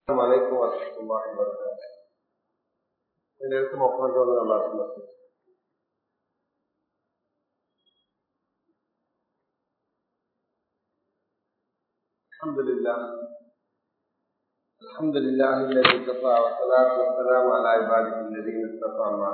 السلام عليكم ورحمة الله وبركاته. إليكم أخرج من الله سبحانه الحمد لله الحمد لله الذي كفى والصلاة والسلام على عباده الذين اصطفى ما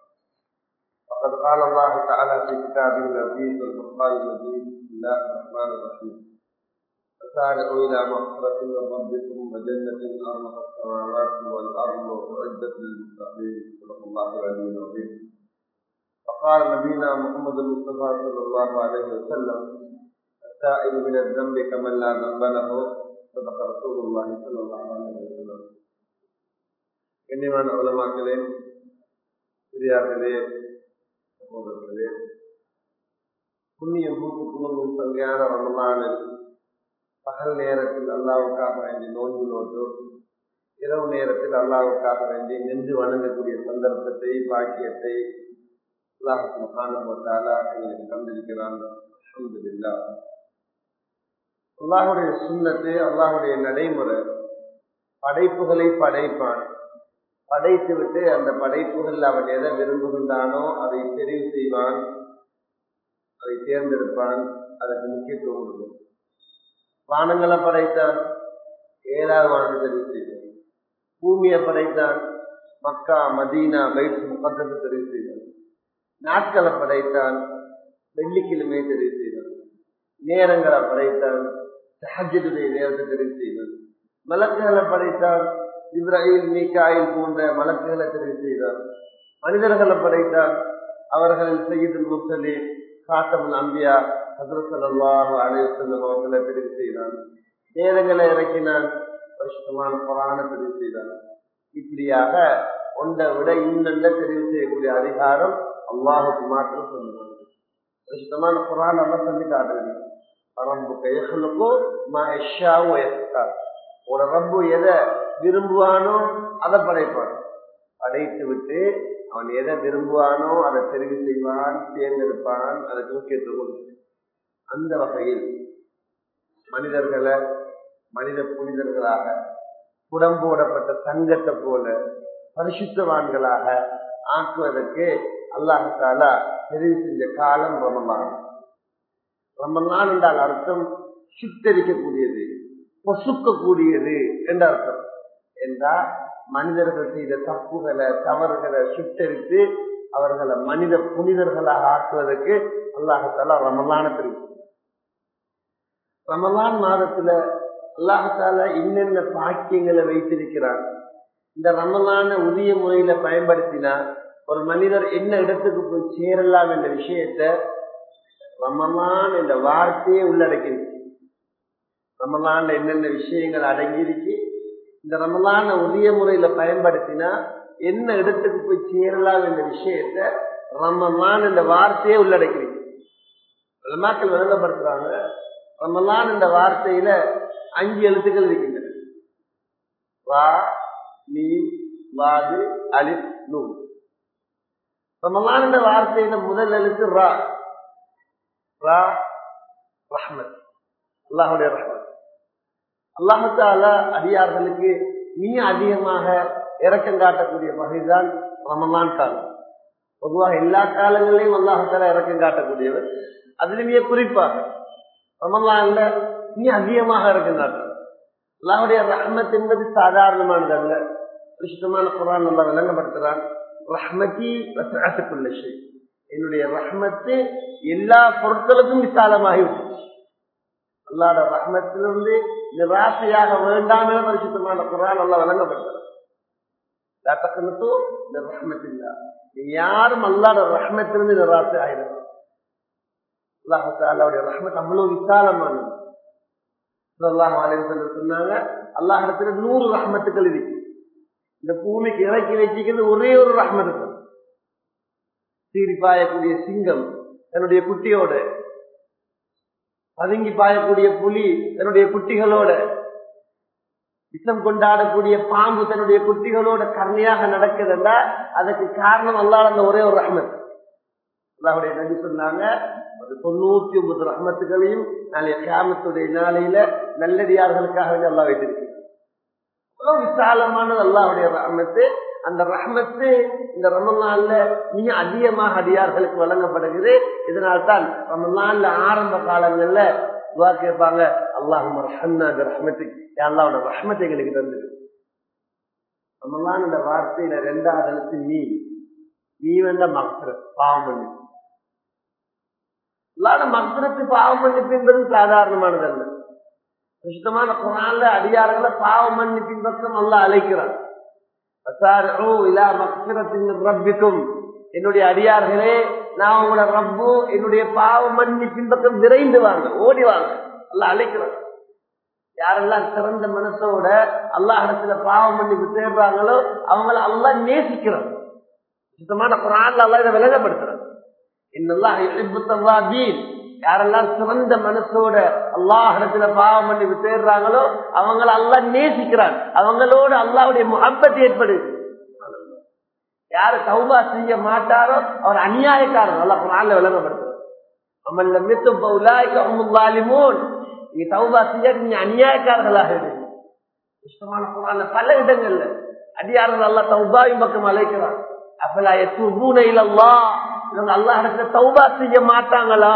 فقد قال الله تعالى في كتابه العزيز والفرقان المجيد بسم الله الرحمن الرحيم فسارعوا إلى مغفرة من ربكم وجنة أرضها السماوات والأرض أعدت للمتقين صدق الله العلي العظيم وقال نبينا محمد المصطفى صلى الله عليه وسلم السائل من الذنب كمن لا ذنب له صدق رسول الله صلى الله عليه وسلم கண்ணியமான உலமாக்களே பெரியார்களே சகோதரர்களே புண்ணியம் பூத்து குழுங்கும் சங்கையான ரமலானில் பகல் நேரத்தில் அல்லாவுக்காக வேண்டி நோன்பு நோட்டு இரவு நேரத்தில் அல்லாவுக்காக வேண்டி நின்று வணங்கக்கூடிய சந்தர்ப்பத்தை பாக்கியத்தை அல்லாஹுக்கு மகானுபவத்தாலா எங்களுக்கு தந்திருக்கிறான் அல்ஹம்துலில்லா அல்லாஹுடைய சுண்ணத்து அல்லாஹுடைய நடைமுறை படைப்புகளை படைப்பான் படைத்து விட்டு அந்த படைப்புகள் அவன் எதை விரும்புகின்றானோ அதை தெரிவு செய்வான் அதை தேர்ந்தெடுப்பான் அதற்கு முக்கியத்துவம் கொடுக்கும் வானங்களை படைத்தான் ஏழாவது வானத்தை தெரிவு செய்தான் பூமியை படைத்தான் மக்கா மதீனா பைட் முகத்தத்தை தெரிவு செய்தான் நாட்களை படைத்தான் வெள்ளிக்கிழமையை தெரிவு செய்தான் நேரங்களை படைத்தான் சஹஜுடைய நேரத்தை தெரிவு செய்தான் மலக்குகளை படைத்தான் இப்ராஹிம் மீக்காயில் போன்ற மலக்குகளை தெரிவு செய்தான் மனிதர்களை படைத்தான் அவர்களில் செய்யுதல் முசலி காத்தமுல் அம்பியா ஹசரசல்லாஹு அலையுசல்லம் அவர்களை தெரிவு செய்தான் நேரங்களை இறக்கினான் பரிசுத்தமான புராண தெரிவு செய்தான் இப்படியாக ஒன்றை விட இன்னொன்ன தெரிவு செய்யக்கூடிய அதிகாரம் அல்லாஹுக்கு மாத்திரம் சொல்லுவாங்க பரிசுத்தமான புராண எல்லாம் சொல்லி காட்டுறது ரப்பு கைகளுக்கோ ஒரு ரப்பு எதை விரும்புவானோ அதை படைப்பான் படைத்து விட்டு அவன் எதை விரும்புவானோ அதை தெரிவு செய்வான் தேர்ந்தெடுப்பான் அதற்கு முக்கியத்துவம் அந்த வகையில் மனிதர்களை மனித புனிதர்களாக புடம்போடப்பட்ட தங்கத்தை போல பரிசுத்தவான்களாக ஆக்குவதற்கு அல்லாஹாலா தெரிவு செஞ்ச காலம் ரமலான் ரமலான் என்றால் அர்த்தம் சுத்தரிக்கக்கூடியது பொசுக்கக்கூடியது என்ற அர்த்தம் என்றால் மனிதர்கள் செய்த தப்புகளை தவறுகளை சுட்டரித்து அவர்களை மனித புனிதர்களாக ஆக்குவதற்கு அல்லாஹாலா ரமலான தெரிவிக்கும் ரமலான் மாதத்துல அல்லாஹால என்னென்ன பாக்கியங்களை வைத்திருக்கிறான் இந்த ரமலான உரிய முறையில பயன்படுத்தினா ஒரு மனிதர் என்ன இடத்துக்கு போய் சேரலாம் என்ற விஷயத்த ரமலான் என்ற வார்த்தையே உள்ளடக்கிருக்கு ரமலான்ல என்னென்ன விஷயங்கள் அடங்கியிருக்கு இந்த ரமலான உரிய முறையில பயன்படுத்தினா என்ன இடத்துக்கு போய் சேரலாம் என்ற விஷயத்த ரமலான் என்ற வார்த்தையே உள்ளடக்கிருக்கு மக்கள் விளங்கப்படுத்துறாங்க ரமலான் என்ற வார்த்தையில அஞ்சு எழுத்துக்கள் இருக்கின்றன வா நீ வாது அலி நூ ரமலான் என்ற வார்த்தையில முதல் எழுத்து ரா ரா ரஹ்மத் அல்லாஹுடைய ரஹ்மத் அல்லாஹால அடியார்களுக்கு நீ அதிகமாக இறக்கம் காட்டக்கூடிய வகைதான் ரமலான் காலம் பொதுவாக எல்லா காலங்களிலையும் அல்லாஹால இறக்கம் காட்டக்கூடியவர் அதிலுமே குறிப்பாக ரமலான்ல நீ அதிகமாக இறக்கம் காட்டுற அல்லாஹுடைய ரஹ்மத் என்பது சாதாரணமானது அல்ல விசுத்தமான குரான் நல்லா விளங்கப்படுத்துறான் ரஹ்மதி வசத்துக்குள்ள விஷயம் என்னுடைய ரஹ்மத்து எல்லா பொருட்களுக்கும் விசாலமாகி விட்டுச்சு அல்லாட ரஹ்மத்திலிருந்து நிராசையாக வேண்டாம் என பரிசுத்தமான குரான் நல்லா விளங்கப்பட்டது யாரும் அல்லாட ரஹ்மத்திலிருந்து நிராசை ஆயிடும் அல்லாஹாலுடைய ரஹ்மத் அவ்வளவு விசாலமானது சொன்னாங்க அல்லாஹ் இடத்துல நூறு ரஹ்மத்துக்கள் இருக்கு இந்த பூமிக்கு இறக்கி வச்சுக்கிறது ஒரே ஒரு ரஹ்மத்து சீறி பாயக்கூடிய சிங்கம் தன்னுடைய குட்டியோட பதுங்கி பாயக்கூடிய புலி தன்னுடைய குட்டிகளோட விஷம் கொண்டாடக்கூடிய பாம்பு தன்னுடைய குட்டிகளோட கருணையாக நடக்குதுல்ல அதுக்கு காரணம் அல்லாத அந்த ஒரே ஒரு ரஹ்மத் அல்லாவுடைய நபி சொன்னாங்க ஒரு தொண்ணூத்தி ஒன்பது ரஹ்மத்துகளையும் நாளைய கிராமத்துடைய நாளையில நல்லடியார்களுக்காக அல்லா வைத்திருக்கிறார் அவ்வளவு விசாலமானது அல்லாஹுடைய ரஹமத்து அந்த ரஹமத்து இந்த ரமலான்ல மிக அதிகமாக அடியார்களுக்கு வழங்கப்படுகிறது இதனால்தான் ரமலான்ல ஆரம்ப காலங்கள்ல துவா கேட்பாங்க அல்லாஹும் ரஹன்னா ரஹமத்துக்கு அல்லாவோட ரஹமத்தை எங்களுக்கு தந்துரு ரமலான் இந்த வார்த்தையில ரெண்டாவது எழுத்து நீ நீ வந்த மக்சர பாவம் பண்ணி அல்லாத மக்சரத்து பாவம் மன்னிப்பு என்பது சாதாரணமானது அல்ல சுத்தமான குரான்ல அடியார்களை பாவம் மன்னிப்பின் பக்கம் அல்ல அழைக்கிறார் ரப்பிக்கும் என்னுடைய அடியார்களே நான் உங்களோட ரப்பு என்னுடைய பாவ மன்னிப்பின் பக்கம் விரைந்து வாங்க ஓடி வாங்க அல்ல அழைக்கிறார் யாரெல்லாம் சிறந்த மனசோட அல்லாஹ் இடத்துல பாவ மன்னிப்பு தேடுறாங்களோ அவங்கள அல்லா நேசிக்கிறார் சுத்தமான குரான்ல அல்லா இதை விலகப்படுத்துறாங்க இன்னெல்லாம் யாரெல்லாம் சிறந்த மனசோட அல்லாஹிடத்துல பாவம் பண்ணி தேடுறாங்களோ அவங்கள அல்லா நேசிக்கிறான் அவங்களோட அல்லாவுடைய முகப்பத்து ஏற்படுது யாரு சௌபா செய்ய மாட்டாரோ அவர் அநியாயக்காரன் அல்லா குரான்ல விளங்கப்படுத்துறார் அமல்ல மித்து பௌலாலிமோன் நீங்க சௌபா செய்ய நீங்க அநியாயக்காரர்களாக இருக்கு இஷ்டமான குரான்ல பல இடங்கள்ல அடியார்கள் அல்லா சௌபாவின் பக்கம் அழைக்கிறான் அப்பலா எத்து இல்லல்லா இவங்க அல்லாஹ் இடத்துல தௌபா செய்ய மாட்டாங்களா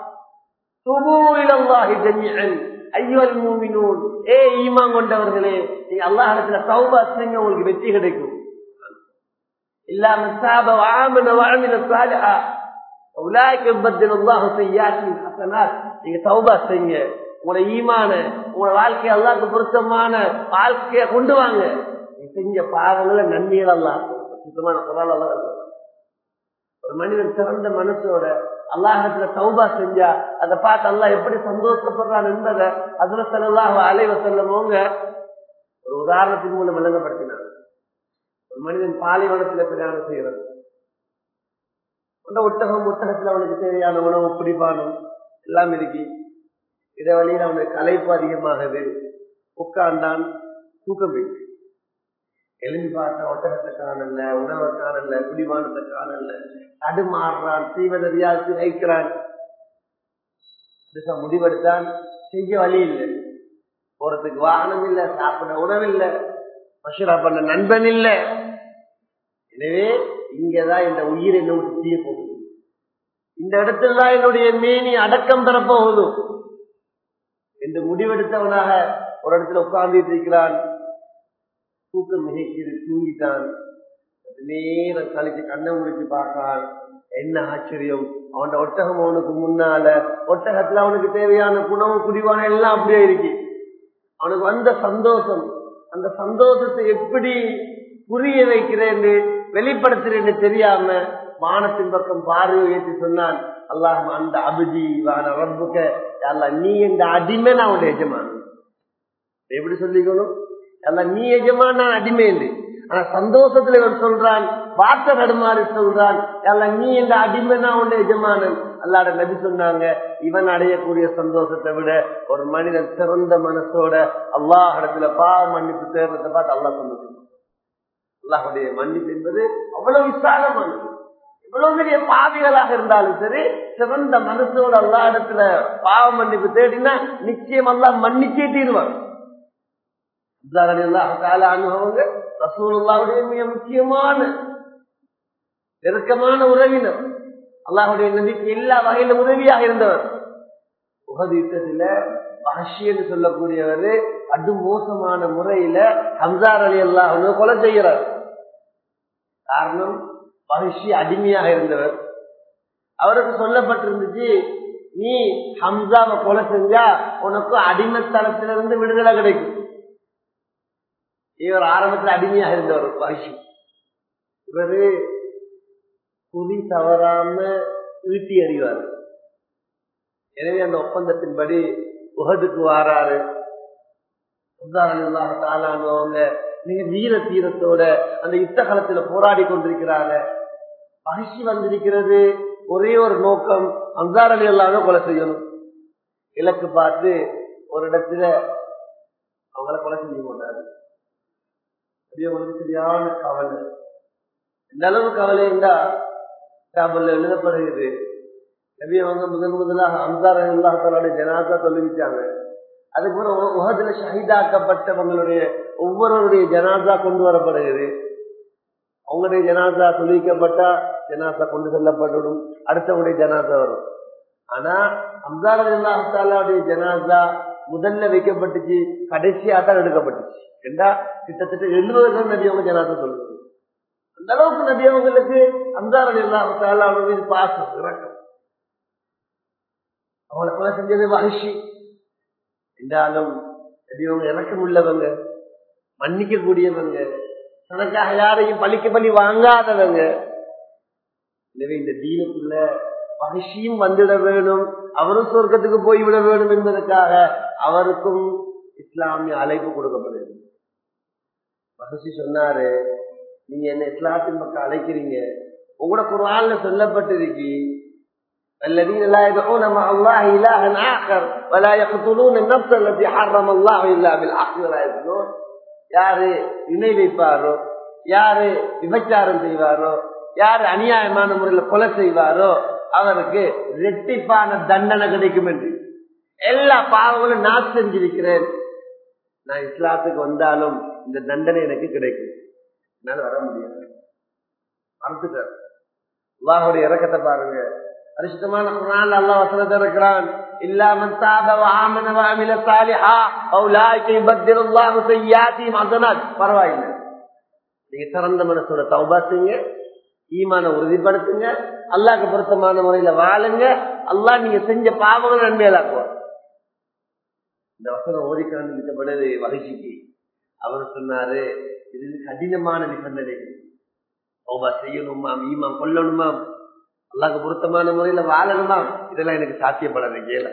ஏ ஈமா கொண்டவர்களே நீங்க அல்லாஹ் இடத்துல தௌபா செய்ய உங்களுக்கு வெற்றி கிடைக்கும் இல்லாம சாப வாமன வாழ்மின சாலா உலாய்க்கு பத்தின அல்லாஹ் செய்யாத்தின் ஹசனாத் நீங்க தௌபா செய்யுங்க உங்களோட ஈமான உங்களோட வாழ்க்கையை அல்லாஹ்க்கு பொருத்தமான வாழ்க்கைய கொண்டு வாங்க நீங்க செஞ்ச பாவங்களை நன்மைகள் அல்லாஹ் சுத்தமான குரால் அல்லாஹ் ஒரு மனிதன் சிறந்த மனசோட அல்லாஹத்துல சௌபா செஞ்சா அதை பார்த்து அல்லாஹ் எப்படி சந்தோஷப்படுறான் என்பதை அதுல செல்லாம் அலைவ செல்லமோங்க ஒரு உதாரணத்தின் மூலம் விளங்கப்படுத்தினார் ஒரு மனிதன் பாலைவனத்துல பிரயாணம் செய்யறது அந்த ஒட்டகம் ஒட்டகத்துல அவனுக்கு தேவையான உணவு பிடிப்பானும் எல்லாம் இருக்கு இதை வழியில் அவனுக்கு களைப்பு அதிகமாகுது உட்கார்ந்தான் தூக்கம் போயிடுச்சு எழுதி பார்த்த ஒட்டகத்தை காணல உணவை காணல குடிமானத்தை காணல தடுமாறுறான் செய்வதறியாது சிதைக்கிறான் முடிவெடுத்தான் செய்ய வழி இல்லை போறதுக்கு வாகனம் இல்லை சாப்பிட உணவில்லை மஷூரா பண்ண நண்பன் இல்லை எனவே இங்கதான் இந்த உயிர் என்ன விட்டு செய்ய போகுது இந்த இடத்துல தான் என்னுடைய மேனி அடக்கம் பெறப்போகுது என்று முடிவெடுத்தவனாக ஒரு இடத்துல உட்கார்ந்துட்டு இருக்கிறான் தூக்கம் மிகைக்கிறது தூங்கிட்டான் நேரம் கழிச்சு கண்ணை முடிச்சு பார்க்கான் என்ன ஆச்சரியம் அவன் ஒட்டகம் அவனுக்கு முன்னால ஒட்டகத்துல அவனுக்கு தேவையான குணவு குடிவான எல்லாம் அப்படியே இருக்கு அவனுக்கு வந்த சந்தோஷம் அந்த சந்தோஷத்தை எப்படி புரிய வைக்கிறேன்னு வெளிப்படுத்துறேன்னு தெரியாம வானத்தின் பக்கம் பார்வை ஏற்றி சொன்னான் அல்லாஹ் அந்த அபிஜி வான ரப்புக்க அல்ல நீ இந்த அடிமை நான் அவனுடைய எஜமான் எப்படி சொல்லிக்கணும் அல்ல நீ எஜமான் நான் அடிமை இல்லை ஆனா சந்தோஷத்துல இவன் சொல்றான் வார்த்தை நடுமாறி சொல்றான் அல்ல நீ இந்த அடிமை தான் உன்னை எஜமானன் அல்லாட நபி சொன்னாங்க இவன் அடையக்கூடிய சந்தோஷத்தை விட ஒரு மனிதன் சிறந்த மனசோட அல்லாஹ் இடத்துல பாவ மன்னிப்பு தேர்றதை பார்த்து அல்லாஹ் சந்தோஷம் அல்லாஹுடைய மன்னிப்பு என்பது அவ்வளவு விசாலமானது எவ்வளவு பெரிய பாவிகளாக இருந்தாலும் சரி சிறந்த மனசோட அல்லா இடத்துல பாவ மன்னிப்பு தேடினா நிச்சயம் எல்லாம் மன்னிச்சே தீருவாங்க அனுபவங்க ரசூலுல்லாவுடைய மிக முக்கியமான நெருக்கமான உறவினர் அல்லாஹுடைய நபிக்கு எல்லா வகையில உதவியாக இருந்தவர் உகது யுத்தத்துல பஹஷி என்று சொல்லக்கூடியவர் அடு மோசமான முறையில ஹம்சார் அலி அல்லாஹ் கொலை செய்கிறார் காரணம் பஹஷி அடிமையாக இருந்தவர் அவருக்கு சொல்லப்பட்டிருந்துச்சு நீ ஹம்சாவை கொலை செஞ்சா உனக்கு அடிமைத்தளத்திலிருந்து விடுதலை கிடைக்கும் இவர் ஆரம்பத்தில் அடிமையாக இருந்தவர் பஹஷி இவரு குறி தவறாம ஈட்டி அறிவார் எனவே அந்த ஒப்பந்தத்தின்படி உகதுக்கு வாராரு தாளானவங்க மிக வீர தீரத்தோட அந்த யுத்த காலத்துல போராடி கொண்டிருக்கிறாங்க பகிர்ச்சி வந்திருக்கிறது ஒரே ஒரு நோக்கம் அன்சார் அலி அல்லாம கொலை செய்யணும் இலக்கு பார்த்து ஒரு இடத்துல அவங்கள கொலை செஞ்சு கொண்டாரு சரியான கவலை இந்த அளவு கவலை இருந்தா கிதாபில் எழுதப்படுகிறது நபி அவங்க முதன் முதலாக அம்சார் அல்லாஹாலுடைய ஜனாதா சொல்லிவிட்டாங்க அதுக்கப்புறம் உலகத்துல ஷஹீதாக்கப்பட்டவங்களுடைய ஒவ்வொருவருடைய ஜனாதா கொண்டு வரப்படுகிறது அவங்களுடைய ஜனாதா சொல்லிக்கப்பட்டா ஜனாதா கொண்டு செல்லப்பட்டுடும் அடுத்தவங்களுடைய ஜனாதா வரும் ஆனா அம்சாருடைய ஜனாதா முதல்ல வைக்கப்பட்டுச்சு கடைசியா தான் எடுக்கப்பட்டுச்சு ஏண்டா கிட்டத்தட்ட எழுபது நபி அவங்க ஜனாதா சொல்லுது அந்த அளவுக்கு நபி அவங்களுக்கு அம்சாரடி இல்லாம மீது பாசம் இறக்கம் அவங்களை கொலை செஞ்சது மகிழ்ச்சி என்றாலும் நபியவங்க இறக்கம் உள்ளவங்க மன்னிக்க கூடியவங்க தனக்காக யாரையும் பழிக்க பழி வாங்காதவங்க எனவே இந்த தீனுக்குள்ள மகிழ்ச்சியும் வந்துட வேணும் அவரும் சொர்க்கத்துக்கு போய்விட வேண்டும் என்பதற்காக அவருக்கும் இஸ்லாமிய அழைப்பு கொடுக்கப்படுது மகிழ்ச்சி சொன்னாரு நீங்க என்ன இஸ்லாத்தின் பக்கம் அழைக்கிறீங்க உங்களோட குரான்ல சொல்லப்பட்டிருக்கு الذين لا يدعون مع الله إلها آخر ولا يقتلون النفس التي حرم الله إلا بالحق ولا يزنون யாரு இணை வைப்பாரோ யாரு விபச்சாரம் செய்வாரோ யாரு அநியாயமான முறையில் கொலை செய்வாரோ அவருக்கு ரெட்டிப்பான தண்டனை கிடைக்கும் என்று எல்லா பாவங்களும் நான் செஞ்சிருக்கிறேன் நான் இஸ்லாத்துக்கு வந்தாலும் இந்த தண்டனை எனக்கு கிடைக்கும் என்னால வர முடியாது மறந்துட்டார் அல்லாஹுடைய இறக்கத்தை பாருங்க அரிசித்தமான குரான் அல்லாஹ் வசனத்தை இருக்கிறான் இல்லாமன் தாப வாமன வாமில சாலிஹா அவுலாய்க்கு பத்திர அல்லாஹ் செய்யாத்தி மசனாத் பரவாயில்லை நீங்க திறந்த மனசோட தௌபா செய்யுங்க ஈமான உறுதிப்படுத்துங்க அல்லாஹ்க்கு பொருத்தமான முறையில வாழுங்க அல்லாஹ் நீங்க செஞ்ச பாவங்கள் நன்மையிலாக்குவார் இந்த வசனம் ஓதி காண்பிக்கப்படுது மகிழ்ச்சிக்கு அவர் சொன்னாரு இது கடினமான நிபந்தனைகள் ஓபா செய்யணுமாம் ஈமாம் கொல்லணுமாம் அல்லாக்கு பொருத்தமான முறையில வாழணுமாம் இதெல்லாம் எனக்கு சாத்தியப்படாது கேல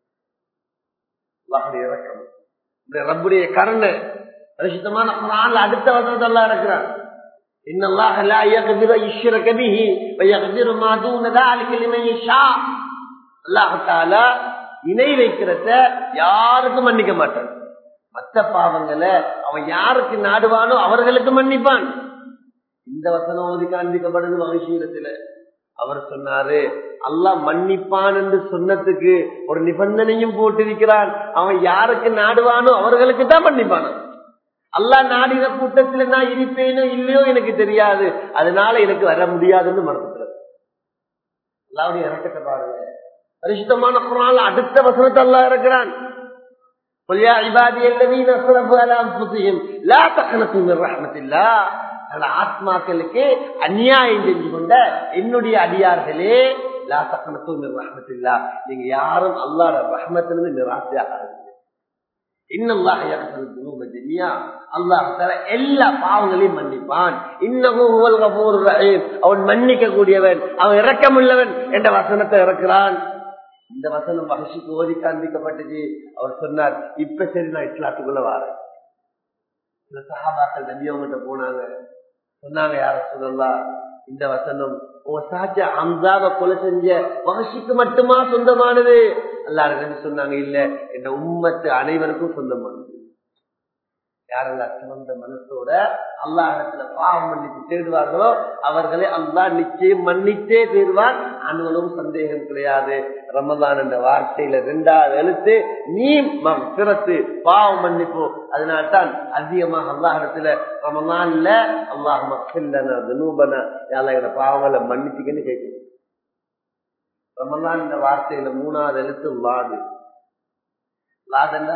அல்லாஹுடைய இறக்கம் இந்த ரப்புடைய கருணை பரிசுத்தமான குரான்ல அடுத்த வசனத்தெல்லாம் இருக்கிறான் إن الله لا يغفر يشرك به ويغفر ما دون ذلك لمن يشاء الله تعالى இணை வைக்கிறத யாருக்கும் மன்னிக்க மாட்டான் மற்ற பாவங்களை அவன் யாருக்கு நாடுவானோ அவர்களுக்கு மன்னிப்பான் இந்த வசனம் ஓதி காண்பிக்கப்படுது மகிழ்ச்சியிடத்துல அவர் சொன்னாரு அல்லாஹ் மன்னிப்பான் என்று சொன்னதுக்கு ஒரு நிபந்தனையும் போட்டிருக்கிறான் அவன் யாருக்கு நாடுவானோ அவர்களுக்கு தான் மன்னிப்பான் அல்லாஹ் நாடின கூட்டத்துல நான் இருப்பேனோ இல்லையோ எனக்கு தெரியாது அதனால எனக்கு வர முடியாதுன்னு மறந்துக்கிறது அல்லாவுடைய இறக்கத்தை பாருங்க பரிசுத்தமான குரான் அடுத்த வசனத்தை அல்லா இருக்கிறான் قل يا عبادي الذين اسرفوا على انفسهم لا تقنطوا من رحمه الله ஆத்மாக்களுக்கு அநியாயம் செஞ்சு கொண்ட என்னுடைய அடியார்களே லா தக்கனத்து மிர் ரஹமத்தில்லா நீங்க யாரும் அல்லாட ரஹமத்திலிருந்து நிராசையாக இன்னல்லாஹ் யக்ஃபிரு துனூப ஜமீஆ அல்லாஹ் தஆலா எல்லா பாவங்களையும் மன்னிப்பான் இன்னஹு ஹுவல் கஃபூருர் ரஹீம் அவன் மன்னிக்க கூடியவன் அவன் இரக்கமுள்ளவன் என்ற வசனத்தை இறக்குறான் இந்த வசனம் மகிழ்ச்சிக்கு ஓதி காண்பிக்கப்பட்டுச்சு அவர் சொன்னார் இப்ப சரி நான் இஸ்லாத்துக்குள்ள வாரேன் சில சகாபாக்கள் நம்பி அவங்ககிட்ட போனாங்க சொன்னாங்க யார சொல்லலாம் இந்த வசனம் உங்க சாட்சிய அம்சாவை கொலை செஞ்ச மகிழ்ச்சிக்கு மட்டுமா சொந்தமானது எல்லாரும் சொன்னாங்க இல்ல இந்த உம்மத்து அனைவருக்கும் சொந்தமானது யாரெல்லாம் சிறந்த மனசோட அல்லாஹத்துல பாவம் மன்னிப்பு தேடுவார்களோ அவர்களை அல்லாஹ் நிச்சயம் மன்னித்தே தேடுவார் அனுவலும் சந்தேகம் கிடையாது ரமதான் என்ற வார்த்தையில ரெண்டாவது எழுத்து நீ பிறத்து பாவம் மன்னிப்பு அதனால்தான் அதிகமாக அல்லாஹிடத்துல ரமதான்ல அல்லாஹ் மக்கில்லன துனூபன யாழ்ல பாவங்களை மன்னிச்சுக்கன்னு கேட்கணும் ரமதான் இந்த வார்த்தையில மூணாவது எழுத்து லாது லாதல்ல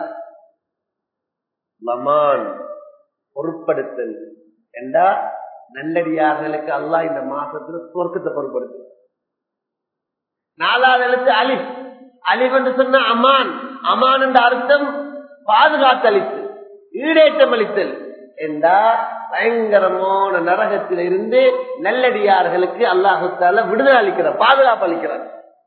லமான் பொருட்படுத்தல் என்றா நல்லடியார்களுக்கு அல்லாஹ் இந்த மாசத்துல சொர்க்கத்தை பொருட்படுத்து நாலாவது எழுத்து அலிஃப் அலிஃப் என்று சொன்ன அமான் அமான் என்ற அர்த்தம் பாதுகாத்தளித்தல் ஈடேற்றம் அளித்தல் என்றா பயங்கரமான நரகத்தில் இருந்து நல்லடியார்களுக்கு அல்லாஹால விடுதலை அளிக்கிறார் பாதுகாப்பு அளிக்கிறார்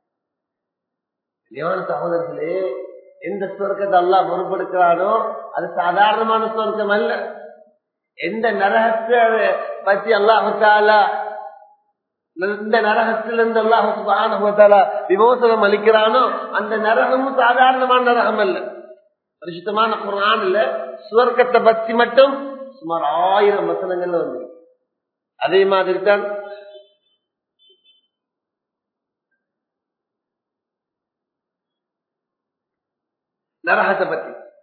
சகோதரர்களே எந்த சொர்க்கத்தை அல்லாஹ் பொறுப்படுக்கிறானோ அது சாதாரணமான சொர்க்கம் அல்ல எந்த நரகத்தை பற்றி அல்லாஹால இந்த நரகத்திலிருந்து அல்லாஹால விமோசனம் அளிக்கிறானோ அந்த நரகமும் சாதாரணமான நரகம் அல்ல பரிசுத்தமான குரான்ல சுவர்க்கத்தை பத்தி மட்டும் சுமார் ஆயிரம் வசனங்கள்ல வந்து அதே மாதிரி தான் நரகத்தை பத்தி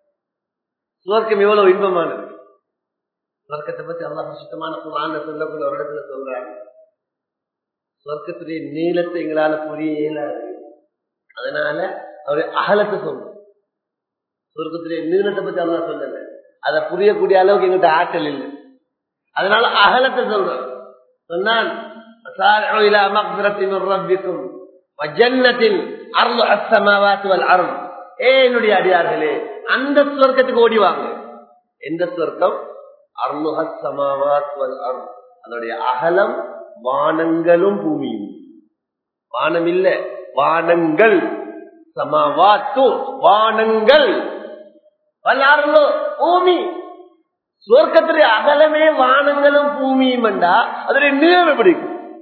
சுவர்க்கம் எவ்வளவு இன்பமானது சுவர்க்கத்தை பத்தி அல்லாஹ் சுத்தமான குரான் சொல்லக்கூடிய ஒரு இடத்துல சொல்றாங்க சுவர்க்கத்துடைய நீளத்தை எங்களால புரிய இயலாது அதனால அவருடைய அகலத்தை சொல்றோம் சுவர்க்கத்துடைய நீளத்தை பத்தி அல்லாஹ் சொல்லல அதை புரியக்கூடிய அளவுக்கு எங்கிட்ட ஆற்றல் இல்லை அதனால அகலத்தை சொல்றோம் சொன்னான் ஏ என்னுடைய அடியார்களே அந்த சுவர்க்கத்துக்கு ஓடிவாங்க எந்த சுவர்க்கம் அருளுஹத் சமாவாத் அருள் அதனுடைய அகலம் வானங்களும் பூமியும் வானம் இல்ல வானங்கள் சமாவாத்து வானங்கள் வல்லாறுலோ பூமி சுவர்க்கத்துடைய அகலமே வானங்களும் பூமியும் என்றா அதனுடைய நீளம் எப்படி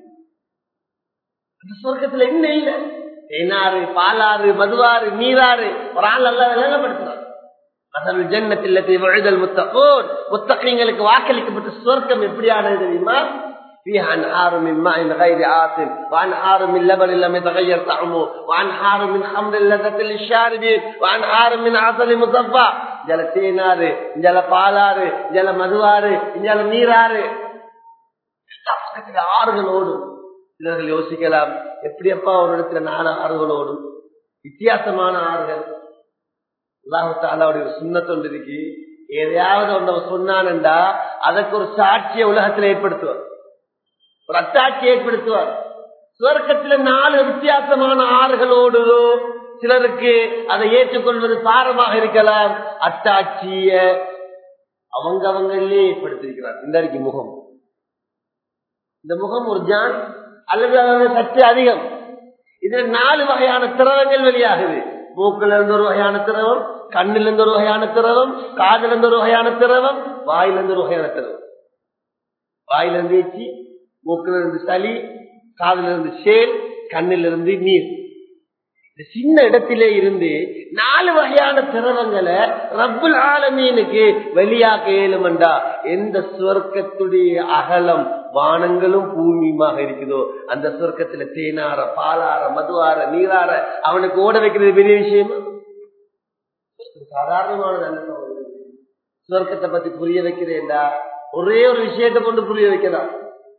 அந்த சொர்க்கத்துல என்ன இல்லை தேனாறு பாலாறு மதுவாறு நீராறு ஒரு ஆள் நல்லா விளங்கப்படுத்துறான் அசல் ஜன்னத்தில் வழுதல் முத்தகோர் முத்தகைங்களுக்கு வாக்களிக்கப்பட்ட சொர்க்கம் எப்படியானது தெரியுமா فيها انهار من ماء غير آسن وانهار من لبن لم يتغير طعمه وانهار من خمر لذة للشاربين وانهار من عسل مصفى ஜல தேனாறு ஜல பாலாறு ஜல மதுவாறு ஜல நீராறு பக்கத்துல ஆறுகள் ஓடும் சிலர்கள் யோசிக்கலாம் எப்படியப்பா ஒரு இடத்துல நாலு ஆறுகள் ஓடும் வித்தியாசமான ஆறுகள் அல்லாஹாலாவுடைய ஒரு சுண்ணத்தொண்டு இருக்கு எதையாவது ஒன்று சொன்னான்டா அதற்கு ஒரு சாட்சியை உலகத்தில் ஏற்படுத்துவார் ஒரு அத்தாட்சி ஏற்படுத்துவார் சுவர்க்கத்துல நாலு வித்தியாசமான ஆறுகள் ஓடுதோ சிலருக்கு அதை ஏற்றுக்கொள்வது பாரமாக இருக்கலாம் அத்தாட்சிய அவங்க அவங்களே ஏற்படுத்திருக்கிறார் இந்த அறிக்கை முகம் இந்த முகம் ஒரு ஜான் அல்லது அதோட சற்று அதிகம் இதுல நாலு வகையான திரவங்கள் வெளியாகுது மூக்குல இருந்து ஒரு வகையான திரவம் கண்ணில இருந்து ஒரு வகையான திரவம் காதுல இருந்து ஒரு வகையான திரவம் வாயில இருந்து ஒரு வகையான திரவம் வாயில இருந்து ஏச்சி மூக்குல இருந்து சளி காதுல இருந்து சேல் கண்ணில இருந்து நீர் இந்த சின்ன இடத்திலே இருந்து நாலு வகையான திரவங்களை ரப்புல் ஆலமீனுக்கு வெளியாக்க இயலுமெண்டா எந்த சுவர்க்கத்துடைய அகலம் வானங்களும் பூமியுமாக இருக்குதோ அந்த சுவர்க்கத்துல தேனார பாலார மதுவார நீரார அவனுக்கு ஓட வைக்கிறது பெரிய விஷயமா சாதாரணமானது அல்ல சுவர்க்கத்தை பத்தி புரிய வைக்கிறேன்டா ஒரே ஒரு விஷயத்தை கொண்டு புரிய வைக்கிறான்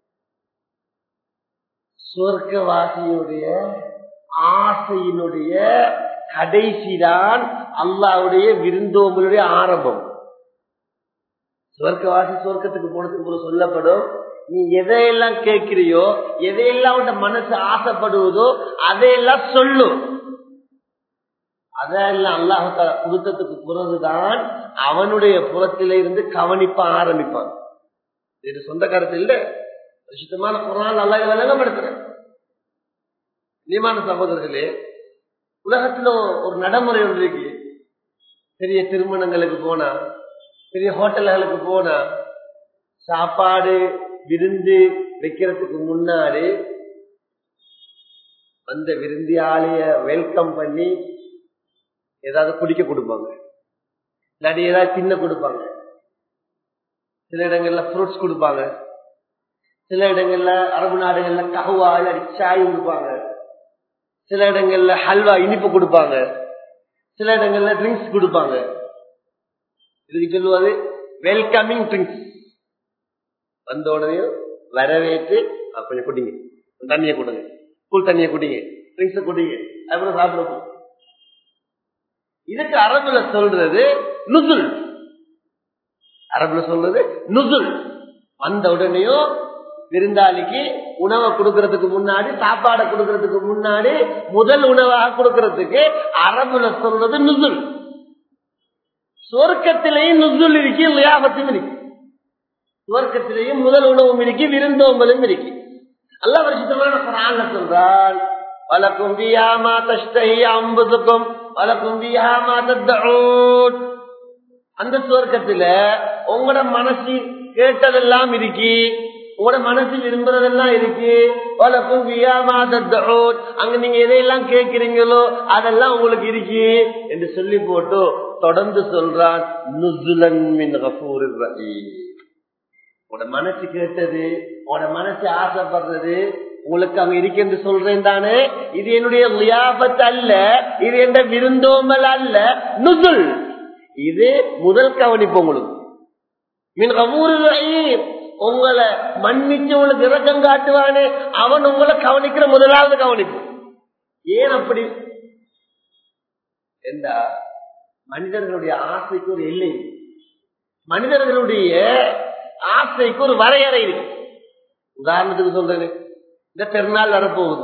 சுவர்க்கவாசியுடைய ஆசையினுடைய கடைசிதான் அல்லாவுடைய விருந்தோம்பலுடைய ஆரம்பம் சுவர்க்கவாசி சுவர்க்கத்துக்கு போனதுக்கு சொல்லப்படும் நீ எதையெல்லாம் கேட்கிறியோ எதையெல்லாம் உன் மனசு ஆசைப்படுவதோ அதையெல்லாம் சொல்லும் அதெல்லாம் அல்லாஹால கொடுத்ததுக்கு பிறகுதான் அவனுடைய புறத்தில இருந்து கவனிப்ப ஆரம்பிப்பான் இது சொந்த கருத்து இல்ல சுத்தமான குரான் நல்லா விளங்கப்படுத்துறேன் நியமான சகோதரர்களே உலகத்துல ஒரு நடைமுறை ஒன்று இருக்கு பெரிய திருமணங்களுக்கு போனா பெரிய ஹோட்டல்களுக்கு போனா சாப்பாடு விருந்து வைக்கிறதுக்கு முன்னாடி அந்த விருந்தியாளைய வெல்கம் பண்ணி ஏதாவது குடிக்க கொடுப்பாங்க இல்லாட்டி ஏதாவது தின்ன கொடுப்பாங்க சில இடங்கள்ல ஃப்ரூட்ஸ் கொடுப்பாங்க சில இடங்கள்ல அரபு நாடுகள்ல கஹுவா இல்லாட்டி சாய் கொடுப்பாங்க சில இடங்கள்ல ஹல்வா இனிப்பு கொடுப்பாங்க சில இடங்கள்ல ட்ரிங்க்ஸ் கொடுப்பாங்க இதுக்கு சொல்லுவது வெல்கமிங் ட்ரிங்க்ஸ் வந்த உடனே வரவேற்று கொஞ்சம் குடிங்க தண்ணியை கொடுங்க கூழ் தண்ணியை குடிங்க ட்ரிங்க்ஸை குடிங்க அப்புறம் சாப்பிடுவோம் இதுக்கு அரபுல சொல்றது நுசுல் அரபுல சொல்றது நுசுல் வந்த உடனேயும் விருந்தாளிக்கு உணவை கொடுக்கறதுக்கு முன்னாடி சாப்பாடை கொடுக்கறதுக்கு முன்னாடி முதல் உணவாக கொடுக்கறதுக்கு அரபுல சொல்றது நுசுல் சுவர்க்கத்திலேயும் நுசுல் இருக்கு லியாபத்தும் இருக்கு சுவர்க்கத்திலேயும் முதல் உணவும் இருக்கு விருந்தோம்பலும் இருக்கு அல்ல வருஷத்தமான குரான் சொல்றால் வலக்கும் பியாமா தஷ்டஹி அம்புதுக்கும் வலக்கும் பியாமா தத்தூட் அந்த சுவர்க்கத்துல உங்களோட மனசு கேட்டதெல்லாம் இருக்கு உங்களோட மனசு விரும்புறதெல்லாம் இருக்கு வலக்கும் பியாமா தத்தூட் அங்க நீங்க எதையெல்லாம் கேட்கிறீங்களோ அதெல்லாம் உங்களுக்கு இருக்கு என்று சொல்லி போட்டு தொடர்ந்து சொல்றான் நுசுலன் மின் கபூர் ரஹீம் உட மனசு கேட்டது உட மனசு ஆசைப்படுறது உங்களுக்கு அங்க இருக்கு சொல்றேன் தானே இது என்னுடைய லியாபத் அல்ல இது என்ற விருந்தோமல் அல்ல நுசுல் இது முதல் கவனிப்பு உங்களுக்கு மின் கபூரில் ரஹீம். உங்களை மன்னிச்சு உங்களுக்கு இறக்கம் காட்டுவானே அவன் உங்களை கவனிக்கிற முதலாவது கவனிப்பு ஏன் அப்படி என்றா மனிதர்களுடைய ஆசைக்கு ஒரு எல்லை இருக்கு. மனிதர்களுடைய ஆசைக்கு ஒரு வரையறை இருக்கு உதாரணத்துக்கு சொல்றேன் இந்த பெருநாள் வரப்போகுது